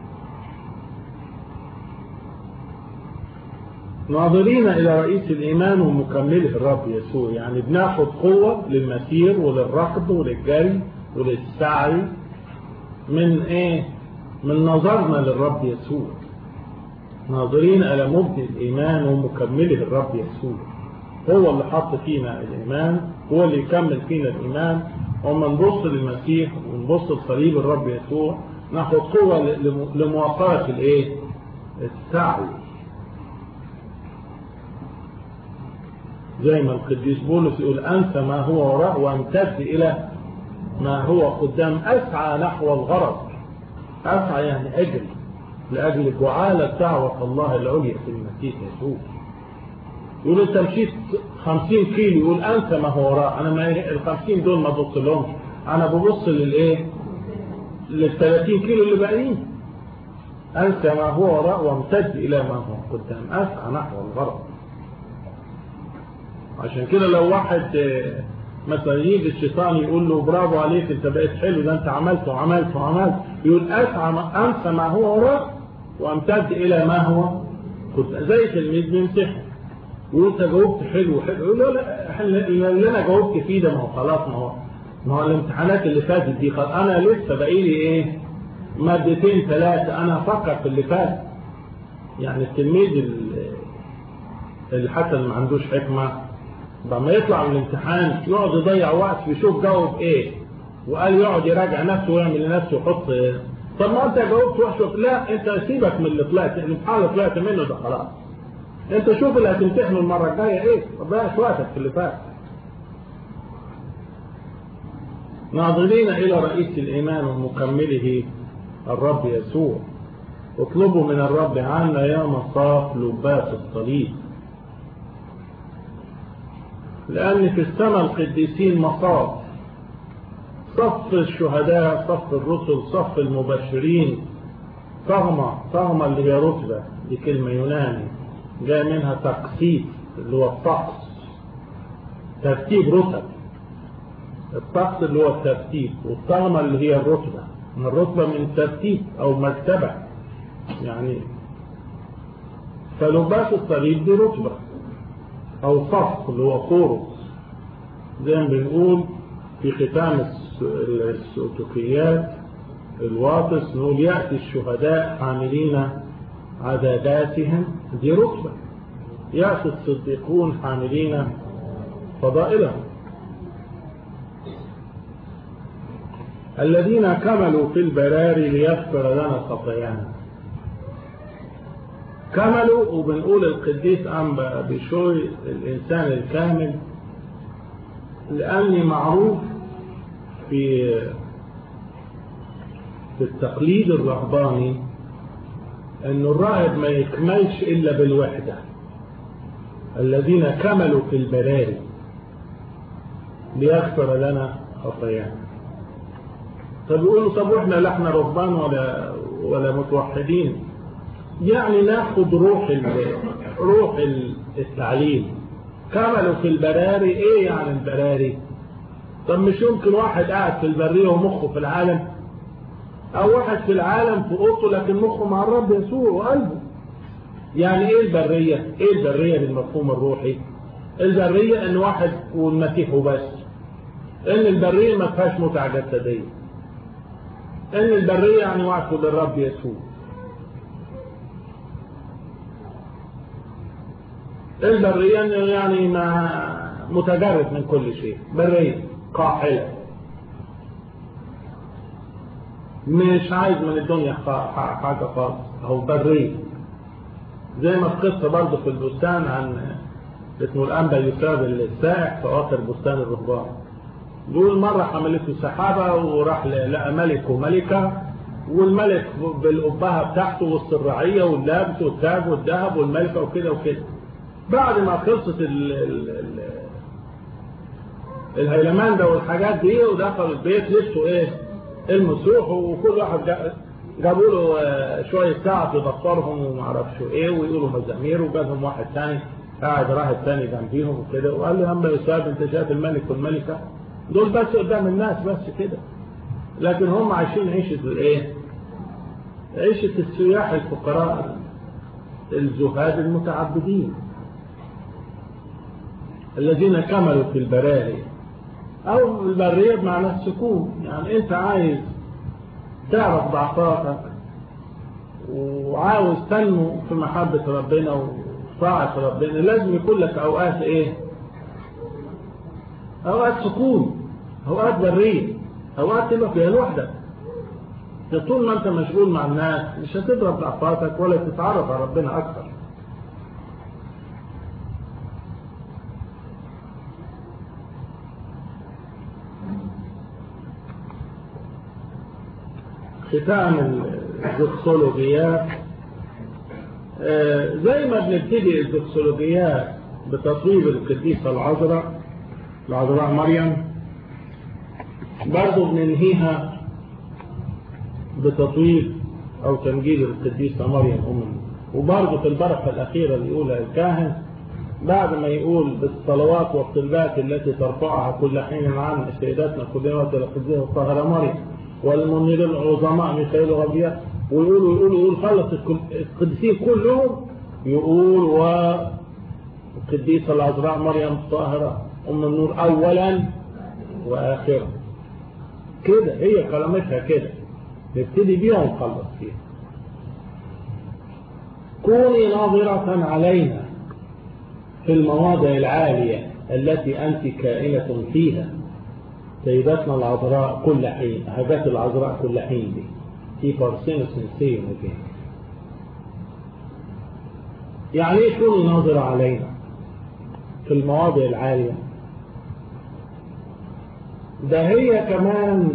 ناظرين إلى رئيس الإيمان ومكمله الرب يسوع يعني بناخد قوة للمسير وللركض وللجري وللسعي من إيه من نظرنا للرب يسوع ناظرين إلى مبدئ الإيمان ومكمله الرب يسوع هو اللي حط فينا الإيمان هو اللي يكمل فينا الإيمان وما نبص للمسيح ونبص لصليب الرب يسوع ناخد قوة لمواصلة الإيه السعي زي ما القديس بولس يقول أنسى ما هو وراء وامتد إلى ما هو قدام أسعى نحو الغرض أسعى يعني أجري لأجل جعالة دعوة الله العليا في المسيح يسوع يقول أنت مشيت 50 كيلو يقول أنسى ما هو وراء أنا ما ال 50 دول ما ببص لهمش أنا ببص للإيه؟ لل 30 كيلو اللي باقيين أنسى ما هو وراء وامتد إلى ما هو قدام أسعى نحو الغرض عشان كده لو واحد مثلا يجي الشيطان يقول له برافو عليك انت بقيت حلو ده انت عملت وعملت وعملت يقول اسعى ما انسى ما هو وراء وامتد الى ما هو كنت زي تلميذ بيمتحن يقول انت جاوبت حلو حلو يقول له لا اللي انا جاوبت فيه ده ما هو خلاص ما هو ما هو الامتحانات اللي فاتت دي خلاص انا لسه باقي لي ايه مادتين ثلاثه انا افكر في اللي فات يعني التلميذ اللي حتى ما عندوش حكمه لما يطلع من الامتحان يقعد يضيع وقت يشوف جاوب ايه وقال يقعد يراجع نفسه ويعمل لنفسه يحط طب ما انت جاوبت وحش لا انت سيبك من اللي طلعت الامتحان اللي طلعت منه ده خلاص انت شوف اللي هتمتحنه المره الجايه ايه ما تضيعش وقتك في اللي فات ناظرين الى رئيس الايمان ومكمله الرب يسوع اطلبوا من الرب عنا يا مصاف لباس الصليب لأن في السماء القديسين مصاف صف الشهداء صف الرسل صف المبشرين صغمة صغمة اللي هي رتبة دي كلمة يوناني جاء منها تقسيط اللي هو الطقس ترتيب رتب الطقس اللي هو الترتيب والصغمة اللي هي الرتبة من الرتبة من ترتيب أو مرتبة يعني فلباس الصليب دي رتبة أو صف اللي هو كورس زي ما بنقول في ختام السلوكيات الواطس نقول يأتي الشهداء حاملين عذاباتهم دي رتبة يأتي الصديقون حاملين فضائلهم الذين كملوا في البراري ليغفر لنا خطايانا كملوا وبنقول القديس أنبا بشوي الإنسان الكامل لأني معروف في في التقليد الرهباني أن الراهب ما يكملش إلا بالوحدة الذين كملوا في البراري ليغفر لنا خطايانا طب يقولوا طب واحنا لا احنا رهبان ولا ولا متوحدين يعني ناخد روح روح التعليم كملوا في البراري ايه يعني البراري طب مش يمكن واحد قاعد في البرية ومخه في العالم او واحد في العالم في اوضته لكن مخه مع الرب يسوع وقلبه يعني ايه البرية ايه البرية بالمفهوم الروحي البرية ان واحد والمسيح وبس ان البرية ما فيهاش متعة جسدية ان البرية يعني وعد للرب يسوع البرية يعني ما متجرد من كل شيء برية قاحلة مش عايز من الدنيا حاجة خالص أو برية زي ما في قصة برضه في البستان عن اسمه الأنبا يساب السائح في آخر بستان الرهبان دول مرة حملته سحابة وراح لقى ملك وملكة والملك بالقبهة بتاعته وسط الرعية واللابس والتاج والذهب والملكة وكده وكده بعد ما خلصت ال ال ال الهيلمان ده والحاجات دي ودخلوا البيت لبسوا ايه المسوح وكل واحد جابوا له شوية ساعة يبصرهم وما اعرفش ايه ويقولوا مزامير وجابهم واحد ثاني قاعد راهب ثاني جنبيهم وكده وقال له هم يا انت شايف الملك والملكة دول بس قدام الناس بس كده لكن هم عايشين عيشة الايه عيشة السياح الفقراء الزهاد المتعبدين الذين كملوا في البراري او البرية بمعنى السكون يعني انت عايز تعرف ضعفاتك وعاوز تنمو في محبة ربنا وطاعة ربنا لازم يكون لك اوقات ايه اوقات سكون اوقات برية اوقات تبقى فيها لوحدك طول ما انت مشغول مع الناس مش هتضرب ضعفاتك ولا تتعرف على ربنا اكثر ختام الزوكسولوجيات زي ما بنبتدي الزوكسولوجيات بتطويب القديسة العذراء العذراء مريم برضه بننهيها بتطويب أو تمجيد القديسة مريم أم وبرضه في البركة الأخيرة اللي يقولها الكاهن بعد ما يقول بالصلوات والطلبات التي ترفعها كل حين عن سيداتنا كلنا وتلقزيها الطاهرة مريم والمنير العظماء ميخائيل وغبياء ويقولوا يقولوا يقول خلص القديسين كلهم يقول والقديسة العذراء مريم الطاهرة أم النور أولا وآخرا كده هي كلمتها كده نبتدي بيها ونخلص فيها كوني ناظرة علينا في المواضع العالية التي أنت كائنة فيها سيداتنا العذراء كل حين حاجات العذراء كل حين دي في بارسين سنسية مكان يعني ايه كوني ناظرة علينا في المواضع العالية ده هي كمان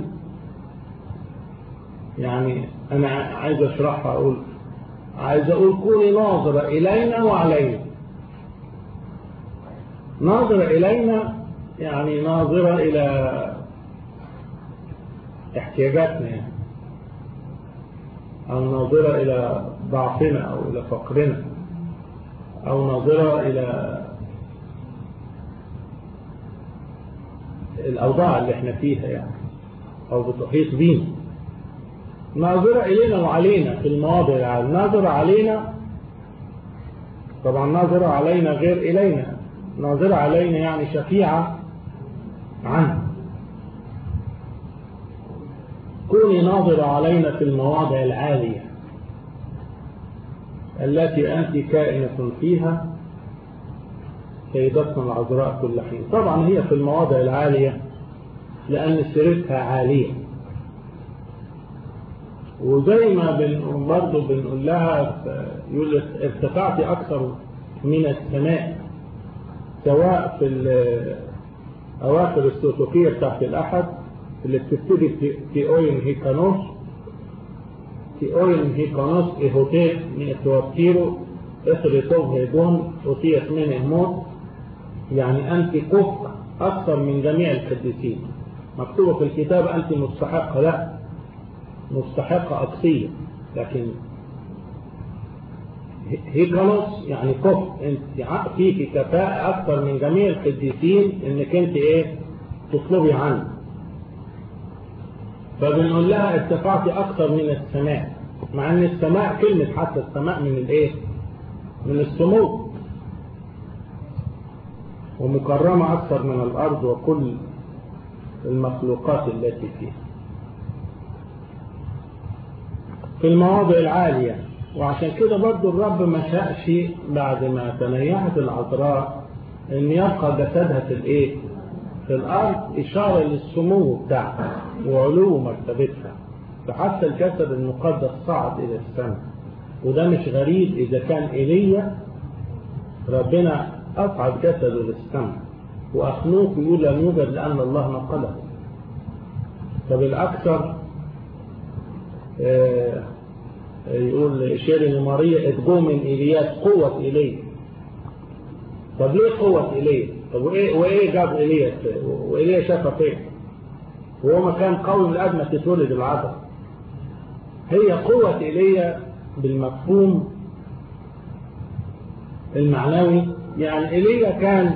يعني انا عايز اشرحها اقول عايز اقول كوني ناظرة الينا وعلينا ناظرة الينا يعني ناظرة الى احتياجاتنا يعني او ناظرة الى ضعفنا او الى فقرنا او ناظرة الى الاوضاع اللي احنا فيها يعني او بتحيط بينا ناظرة إلينا وعلينا في المواضع العالية ناظرة علينا طبعا ناظرة علينا غير إلينا ناظرة علينا يعني شفيعة عنه كوني ناظرة علينا في المواضع العالية التي أنت كائنة فيها سيدتنا العذراء كل حين طبعا هي في المواضع العالية لأن سيرتها عالية وزي ما بنقول برضه بنقول لها يقول ارتفعت أكثر من السماء سواء في أواخر السوتوكية بتاعت الأحد اللي بتبتدي في في أوين هيكانوس في أوين هيكانوس إيهوتيت نيتواتيرو إخريتوف هيدون وتيس من الموت يعني أنت كفء أكثر من جميع القديسين مكتوبة في الكتاب أنت مستحقة لا مستحقة أقصية لكن هيكالوس يعني كفء انت فيك كفاءة أكثر من جميع القديسين انك انت ايه تطلبي عنه فبنقول لها ارتفعت أكثر من السماء مع ان السماء كلمة حتى السماء من الايه من السمو ومكرمة أكثر من الأرض وكل المخلوقات التي فيها في المواضع العالية وعشان كده برضو الرب ما شاءش بعد ما تنيحت العذراء ان يبقى جسدها في الايه في الارض اشارة للسمو بتاعها وعلو مرتبتها فحتى الجسد المقدس صعد الى السماء وده مش غريب اذا كان ايليا ربنا اصعد جسده للسماء واخنوق يقول لم يوجد لان الله نقله فبالاكثر آه يقول شيرين ماريا اتجو من إلياس قوة إليه طب ليه قوة إليه طب وإيه, وإيه جاب إلياس وإليه شافه فين وهو ما كان قوي من قبل ما تتولد العذراء هي قوة إليه بالمفهوم المعنوي يعني إيليا كان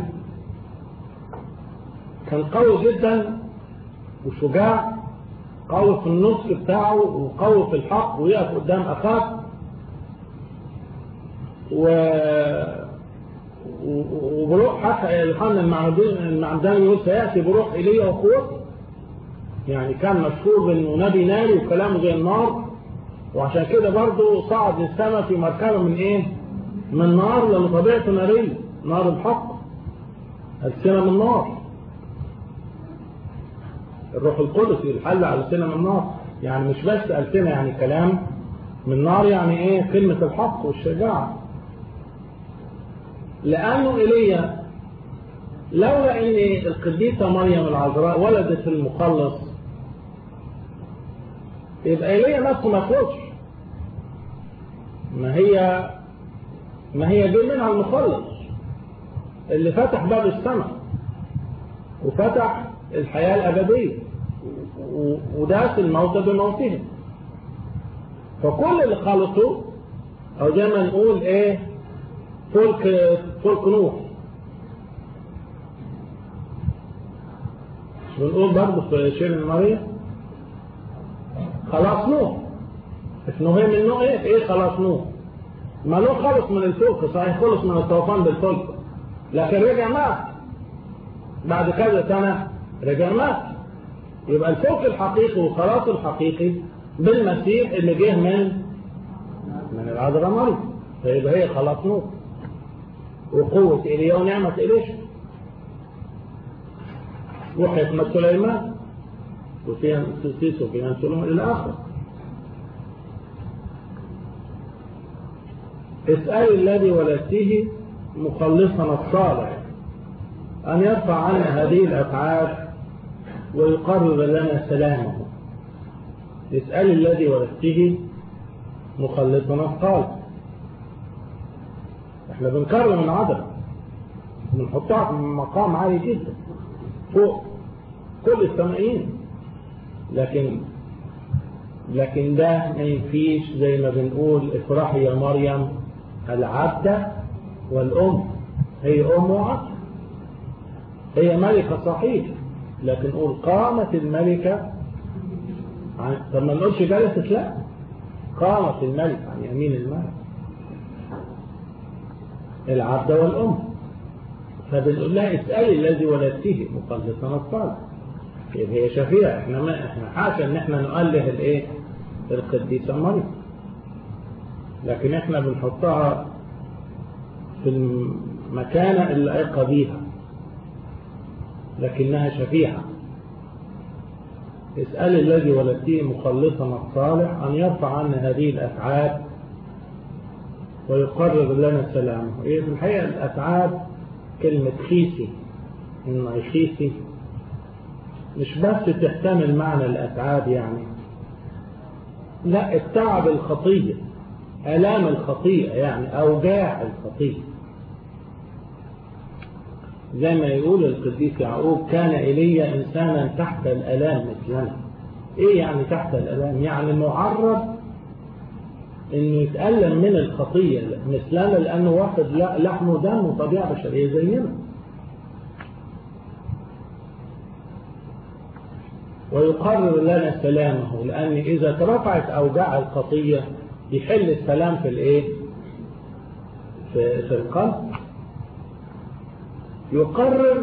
كان قوي جدا وشجاع قوي في النص بتاعه وقوي في الحق ويقف قدام أخاه و وبروح حتى يوحنا المعمدان يقول سيأتي بروح إيليا وقوته يعني كان مشهور بأنه نبي ناري وكلامه زي النار وعشان كده برضه صعد للسماء في مركبة من إيه؟ من نار لأن طبيعته نارية نار الحق ألسنة من نار الروح القدس يحل على ألسنة من نار يعني مش بس ألسنة يعني كلام من نار يعني إيه كلمة الحق والشجاعة لأنه إيليا لولا أن القديسة مريم العذراء ولدت المخلص يبقى إيليا نفسه ما يخرجش ما هي ما هي دي منها المخلص اللي فتح باب السماء وفتح الحياة الأبدية وداس الموتى بموتهم فكل اللي خلصوا أو زي ما نقول إيه فلك فلك نوح بنقول برضه في شير ماريا خلاص نوح اسمه ايه من نوح ايه ايه خلاص نوح ما نوح خلص من الفلك صحيح خلص من الطوفان بالفلك لكن رجع مات بعد كذا سنة رجع مات يبقى الفلك الحقيقي والخلاص الحقيقي بالمسيح اللي جه من من العذراء مريم فيبقى هي خلاص نوح وقوة إيليا ونعمة إليش وحكمة سليمان سفيان سفيان سليمان إلى آخره اسأل الذي ولدته مخلصنا الصالح أن يرفع عنا هذه الأفعال ويقرر لنا سلامه اسأل الذي ولدته مخلصنا الصالح احنا بنكرم العدم بنحطها في مقام عالي جدا فوق كل السمائيين لكن لكن ده ما ينفيش زي ما بنقول افرحي يا مريم العبدة والأم هي أم وعبد هي ملكة صحيح لكن نقول قامت الملكة عن... طب ما نقولش جلست لا قامت الملكة عن يمين الملك العبدة والأم فبنقول لها اسألي الذي ولدته مقدسنا الصالح هي شفيعة احنا ما احنا حاشا ان احنا نؤله الايه القديسة مريم لكن احنا بنحطها في المكانة اللائقة بيها لكنها شفيعة اسأل الذي ولدته مخلصنا الصالح أن يرفع عنا هذه الأفعال ويقرر لنا سلامه إيه في الحقيقة الأفعال كلمة خيسي إن خيسي مش بس تحتمل معنى الأتعاب يعني لا التعب الخطية آلام الخطيئة يعني أوجاع الخطيئة زي ما يقول القديس يعقوب كان إلي إنسانا تحت الألام مثلنا إيه يعني تحت الألام يعني معرض إنه يتألم من الخطية مثلنا لأنه واخد لحم ودم وطبيعة بشرية زينا ويقرر لنا سلامه لأن إذا ترفعت أوجاع الخطية يحل السلام في الإيه؟ في, في القلب يقرر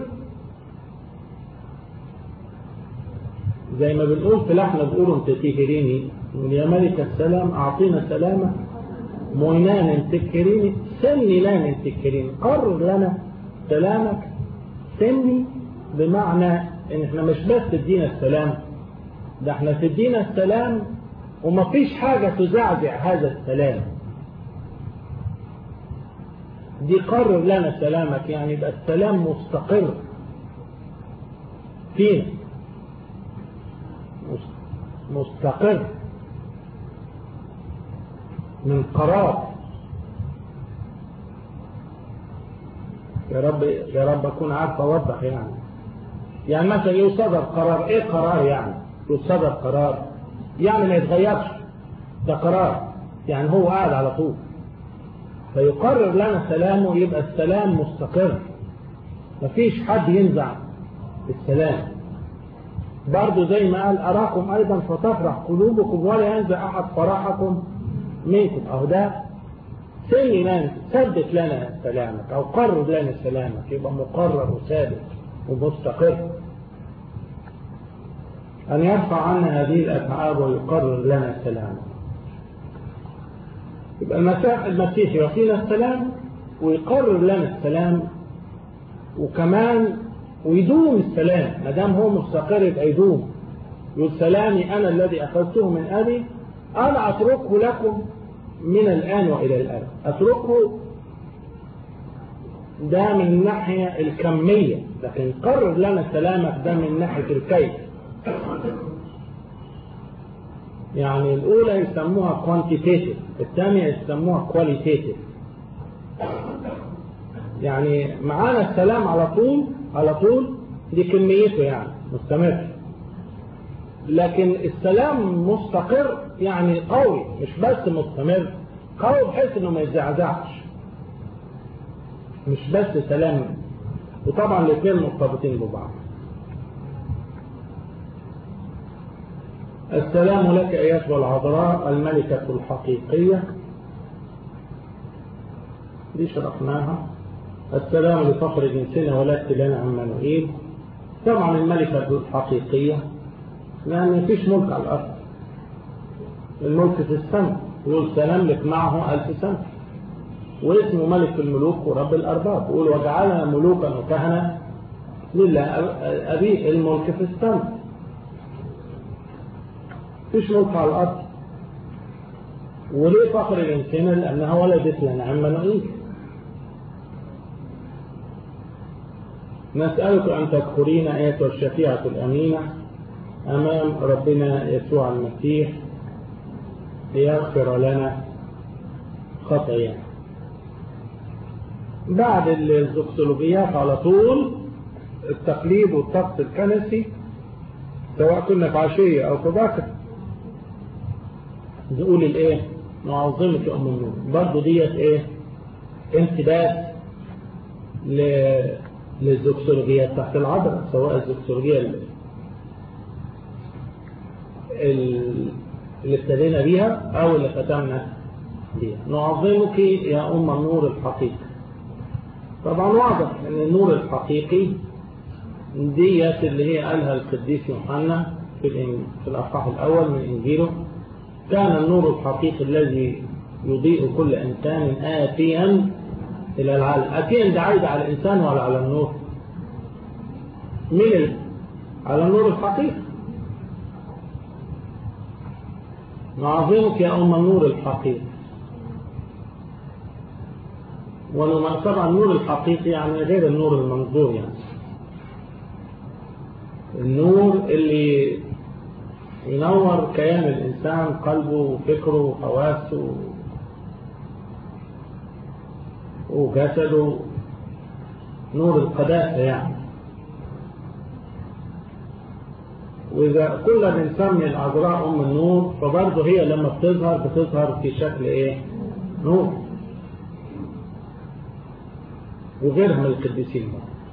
زي ما بنقول في لحن بيقولوا انت تهريني يا ملك السلام أعطينا سلامك موينان تكريني سني لان تكريني قرر لنا سلامك سني بمعنى ان احنا مش بس تدينا السلام ده احنا تدينا السلام ومفيش حاجة تزعزع هذا السلام دي قرر لنا سلامك يعني يبقى السلام مستقر فينا مستقر من قرار يا رب يا رب اكون عارف اوضح يعني يعني مثلا يصدر قرار ايه قرار يعني يصدر قرار يعني ما يتغيرش ده قرار يعني هو قاعد على طول فيقرر لنا سلامه يبقى السلام مستقر مفيش حد ينزع السلام برضه زي ما قال أراكم أيضا فتفرح قلوبكم ولا ينزع أحد فرحكم منكم أو ده سلي لنا ثبت لنا سلامك أو قرر لنا سلامك يبقى مقرر وثابت ومستقر أن يرفع عنا هذه الأتعاب ويقرر لنا سلامك يبقى المسيح المسيح يعطينا السلام ويقرر لنا السلام وكمان ويدوم السلام ما دام هو مستقر يبقى يدوم يقول سلامي انا الذي اخذته من ابي انا اتركه لكم من الان والى الان اتركه ده من الناحيه الكميه لكن قرر لنا سلامك ده من ناحيه الكيف يعني الأولى يسموها quantitative الثانية يسموها qualitative يعني معانا السلام على طول على طول دي كميته يعني مستمر لكن السلام مستقر يعني قوي مش بس مستمر قوي بحيث انه ما يتزعزعش مش بس سلام وطبعا الاثنين مرتبطين ببعض السلام لك أيتها العذراء الملكة الحقيقية دي شرحناها السلام لفخر جنسنا ولدت لنا عمانوئيل طبعا الملكة الحقيقية لأن مفيش ملك على الأرض الملك في السماء يقول سلام لك معه ألف سنة واسمه ملك الملوك ورب الأرباب يقول وجعلنا ملوكا وكهنة لله أبي الملك في السماء مفيش ملك على الأرض وليه فخر الإنسان لأنها ولدت لنا عمانوئيل نسألك أن تذكرين آية الشفيعة الأمينة أمام ربنا يسوع المسيح ليغفر لنا خطايانا بعد الزوكسولوجيات على طول التقليد والطقس الكنسي سواء كنا في عشية أو في باكر نقول الإيه معظمة أم النور برضه ديت إيه امتداد ل... للزوكسولوجيات تحت العذراء سواء الزوكسولوجية اللي, اللي ابتدينا بيها أو اللي ختمنا بيها نعظمك يا أم النور الحقيقي طبعا واضح أن النور الحقيقي ديت اللي هي قالها القديس يوحنا في, في الأصحاح الأول من إنجيله كان النور الحقيقي الذي يضيء كل إنسان آتيا إلى العالم آتيا ده عايد على الإنسان ولا على النور من على النور الحقيقي نعظمك يا أم النور الحقيقي طبعا النور الحقيقي يعني غير النور المنظور يعني النور اللي ينور كيان الإنسان قلبه وفكره وحواسه وجسده نور القداسة يعني وإذا كنا بنسمي العذراء أم النور فبرضه هي لما بتظهر بتظهر في شكل إيه؟ نور وغيرها من القديسين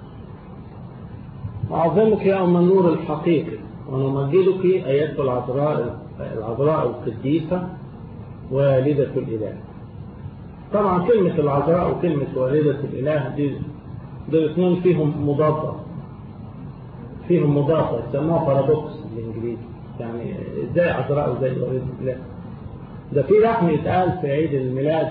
أعظمك يا أم النور الحقيقي ونمجدك أيتها العذراء العذراء القديسة والدة الإله طبعا كلمة العذراء وكلمة والدة الإله دي دول الاثنين فيهم مضادة فيهم مضادة يسموها بارادوكس بالإنجليزي يعني ازاي عذراء وازاي والدة الإله ده في لحن يتقال في عيد الميلاد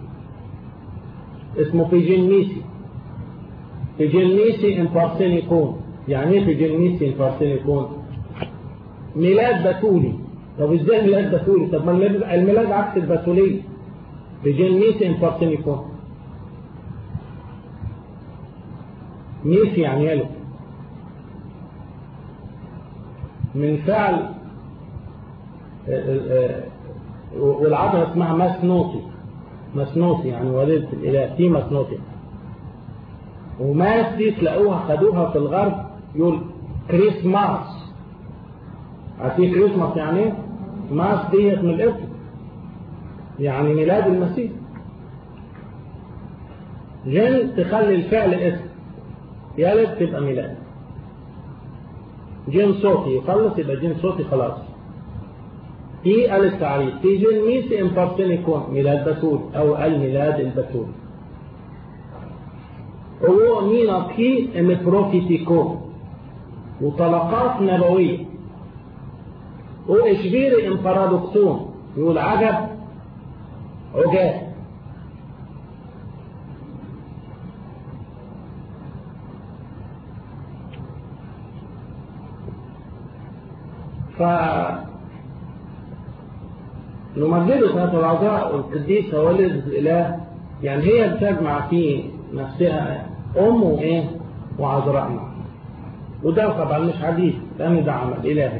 اسمه بيجين ميسي بيجين ميسي امبارسين يكون يعني ايه بيجين ميسي امبارسين يكون ميلاد بتولي طب ازاي ميلاد بتولي طب ما الميلاد عكس البتولية بيجين ميسي امبارسين يكون ميسي يعني يلو من فعل والعضلة اسمها مسنوطي مسنوطي يعني والدة الإله في مسنوطي وماس دي تلاقوها خدوها في الغرب يقول كريسماس عارفين كريسماس يعني ايه؟ ماس ديت من الابن يعني ميلاد المسيح جن تخلي الفعل اسم يلد تبقى ميلاد جن صوتي يخلص يبقى جن صوتي خلاص في التعريف في جن ميسي امبارسين يكون ميلاد بتول او الميلاد البتول هو مين كي امبروفيتيكو وطلقات نبوية وإشبير امبارادوكسون يقول عجب عجاب ف نمجده هذا العذراء والقديسة والدة الإله يعني هي بتجمع في نفسها أم وإيه وعذراء معه وده طبعا مش حديث لأن ده عمل إلهي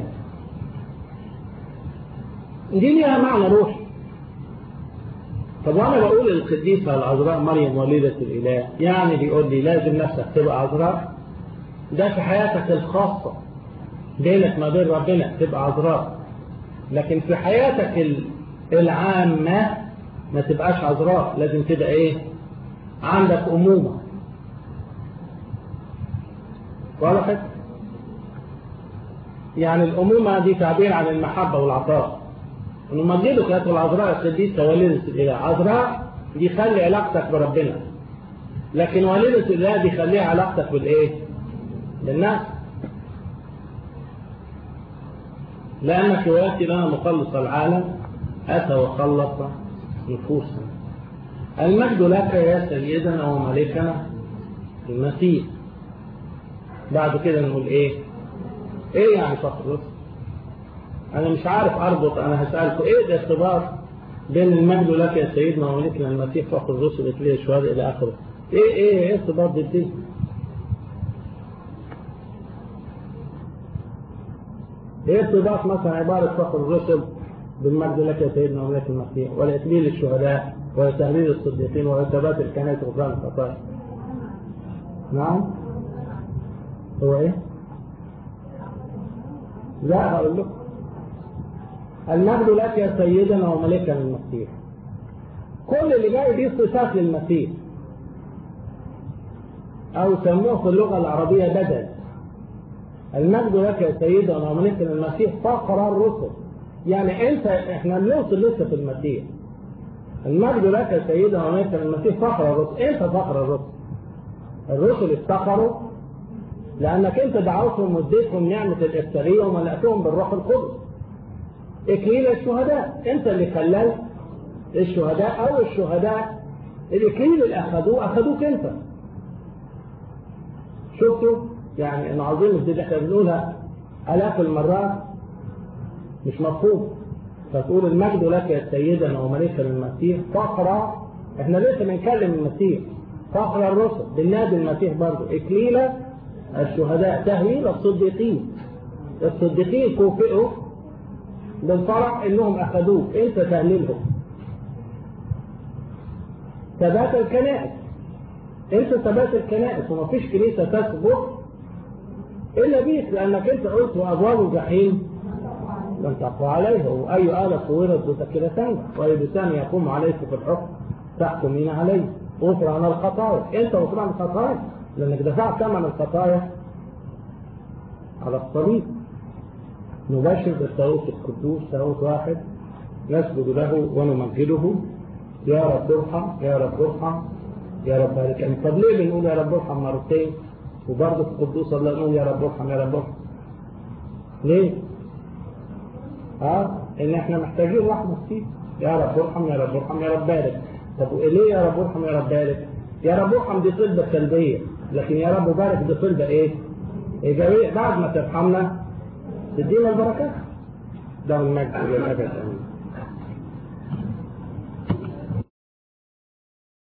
دي ليها معنى روحي طب وانا بقول القديسة العذراء مريم والدة الإله يعني بيقول لي لازم نفسك تبقى عذراء ده في حياتك الخاصة بينك ما بين ربنا تبقى عذراء لكن في حياتك العامة ما تبقاش عذراء لازم تبقى ايه عندك أمومة واضح يعني الأمومة دي تعبير عن المحبة والعطاء نمجدك يا العذراء القديسة والدة الإله عذراء دي يخلي علاقتك بربنا لكن والدة الإله دي يخليها علاقتك بالإيه؟ بالناس لأنك يواتي لنا مخلص العالم أتى وخلص نفوسنا المجد لك يا سيدنا وملكنا المسيح بعد كده نقول ايه ايه يعني فخر انا مش عارف اربط انا هسالكم ايه الارتباط بين المجد لك يا سيدنا وملكنا المسيح فوق الرسل اتليه الشهداء الى اخره ايه ايه ايه ارتباط بالدين ايه ارتباط مثلا عباره فوق الرسل بالمجد لك يا سيدنا وملك المسيح والإكليل الشهداء وتهليل الصديقين وثبات الكنائس وغفران الخطايا نعم هو ايه لا هقول لكم المجد لك يا سيدنا وملكنا المسيح كل اللي جاي دي صفات للمسيح او سموه في اللغه العربيه بدل المجد لك يا سيدنا وملكنا المسيح فقر الرسل يعني انت احنا بنوصل لسه في المسيح المجد لك يا سيدنا وملكنا المسيح فقر الرسل انت فقر الرسل الرسل افتقروا لانك انت دعوتهم واديتهم نعمه الافطاريه وملأتهم بالروح القدس اكليل الشهداء انت اللي خللت الشهداء او الشهداء الاكليل اللي اخذوه اخذوك انت شفتوا يعني ان عظيم دي احنا بنقولها الاف المرات مش مفهوم فتقول المجد لك يا سيدنا وملكنا المسيح فقرة احنا لسه بنكلم المسيح فقر الرسل بنادي المسيح برضه اكليل الشهداء تهويل الصديقين الصديقين كوفئوا بالفرح انهم اخذوك انت تهليلهم ثبات الكنائس انت ثبات الكنائس ومفيش كنيسه تثبت الا بيك لانك انت قلت وابواب الجحيم لن تقوى عليه واي اله صورت بسكرتين واي لسان يقوم عليك في الحكم تحكمين عليه غفران الخطايا انت غفران الخطايا لانك دفعت ثمن الخطايا على الصليب نبشر بالطاووس القدوس طاووس واحد نسجد له ونمجده يا رب ارحم يا رب ارحم يا رب بارك يعني طب ليه بنقول يا رب ارحم مرتين وبرضه في القدوس الله نقول يا رب ارحم يا رب ارحم ليه؟ ها ان احنا محتاجين رحمه كتير يا رب ارحم يا رب ارحم يا رب بارك طب ليه يا رب ارحم يا رب بارك يا رب ارحم دي طلبه سلبيه لكن يا رب بارك دي طلبه ايه ايجابيه بعد ما ترحمنا تدينا البركات ده من المجد للابد امين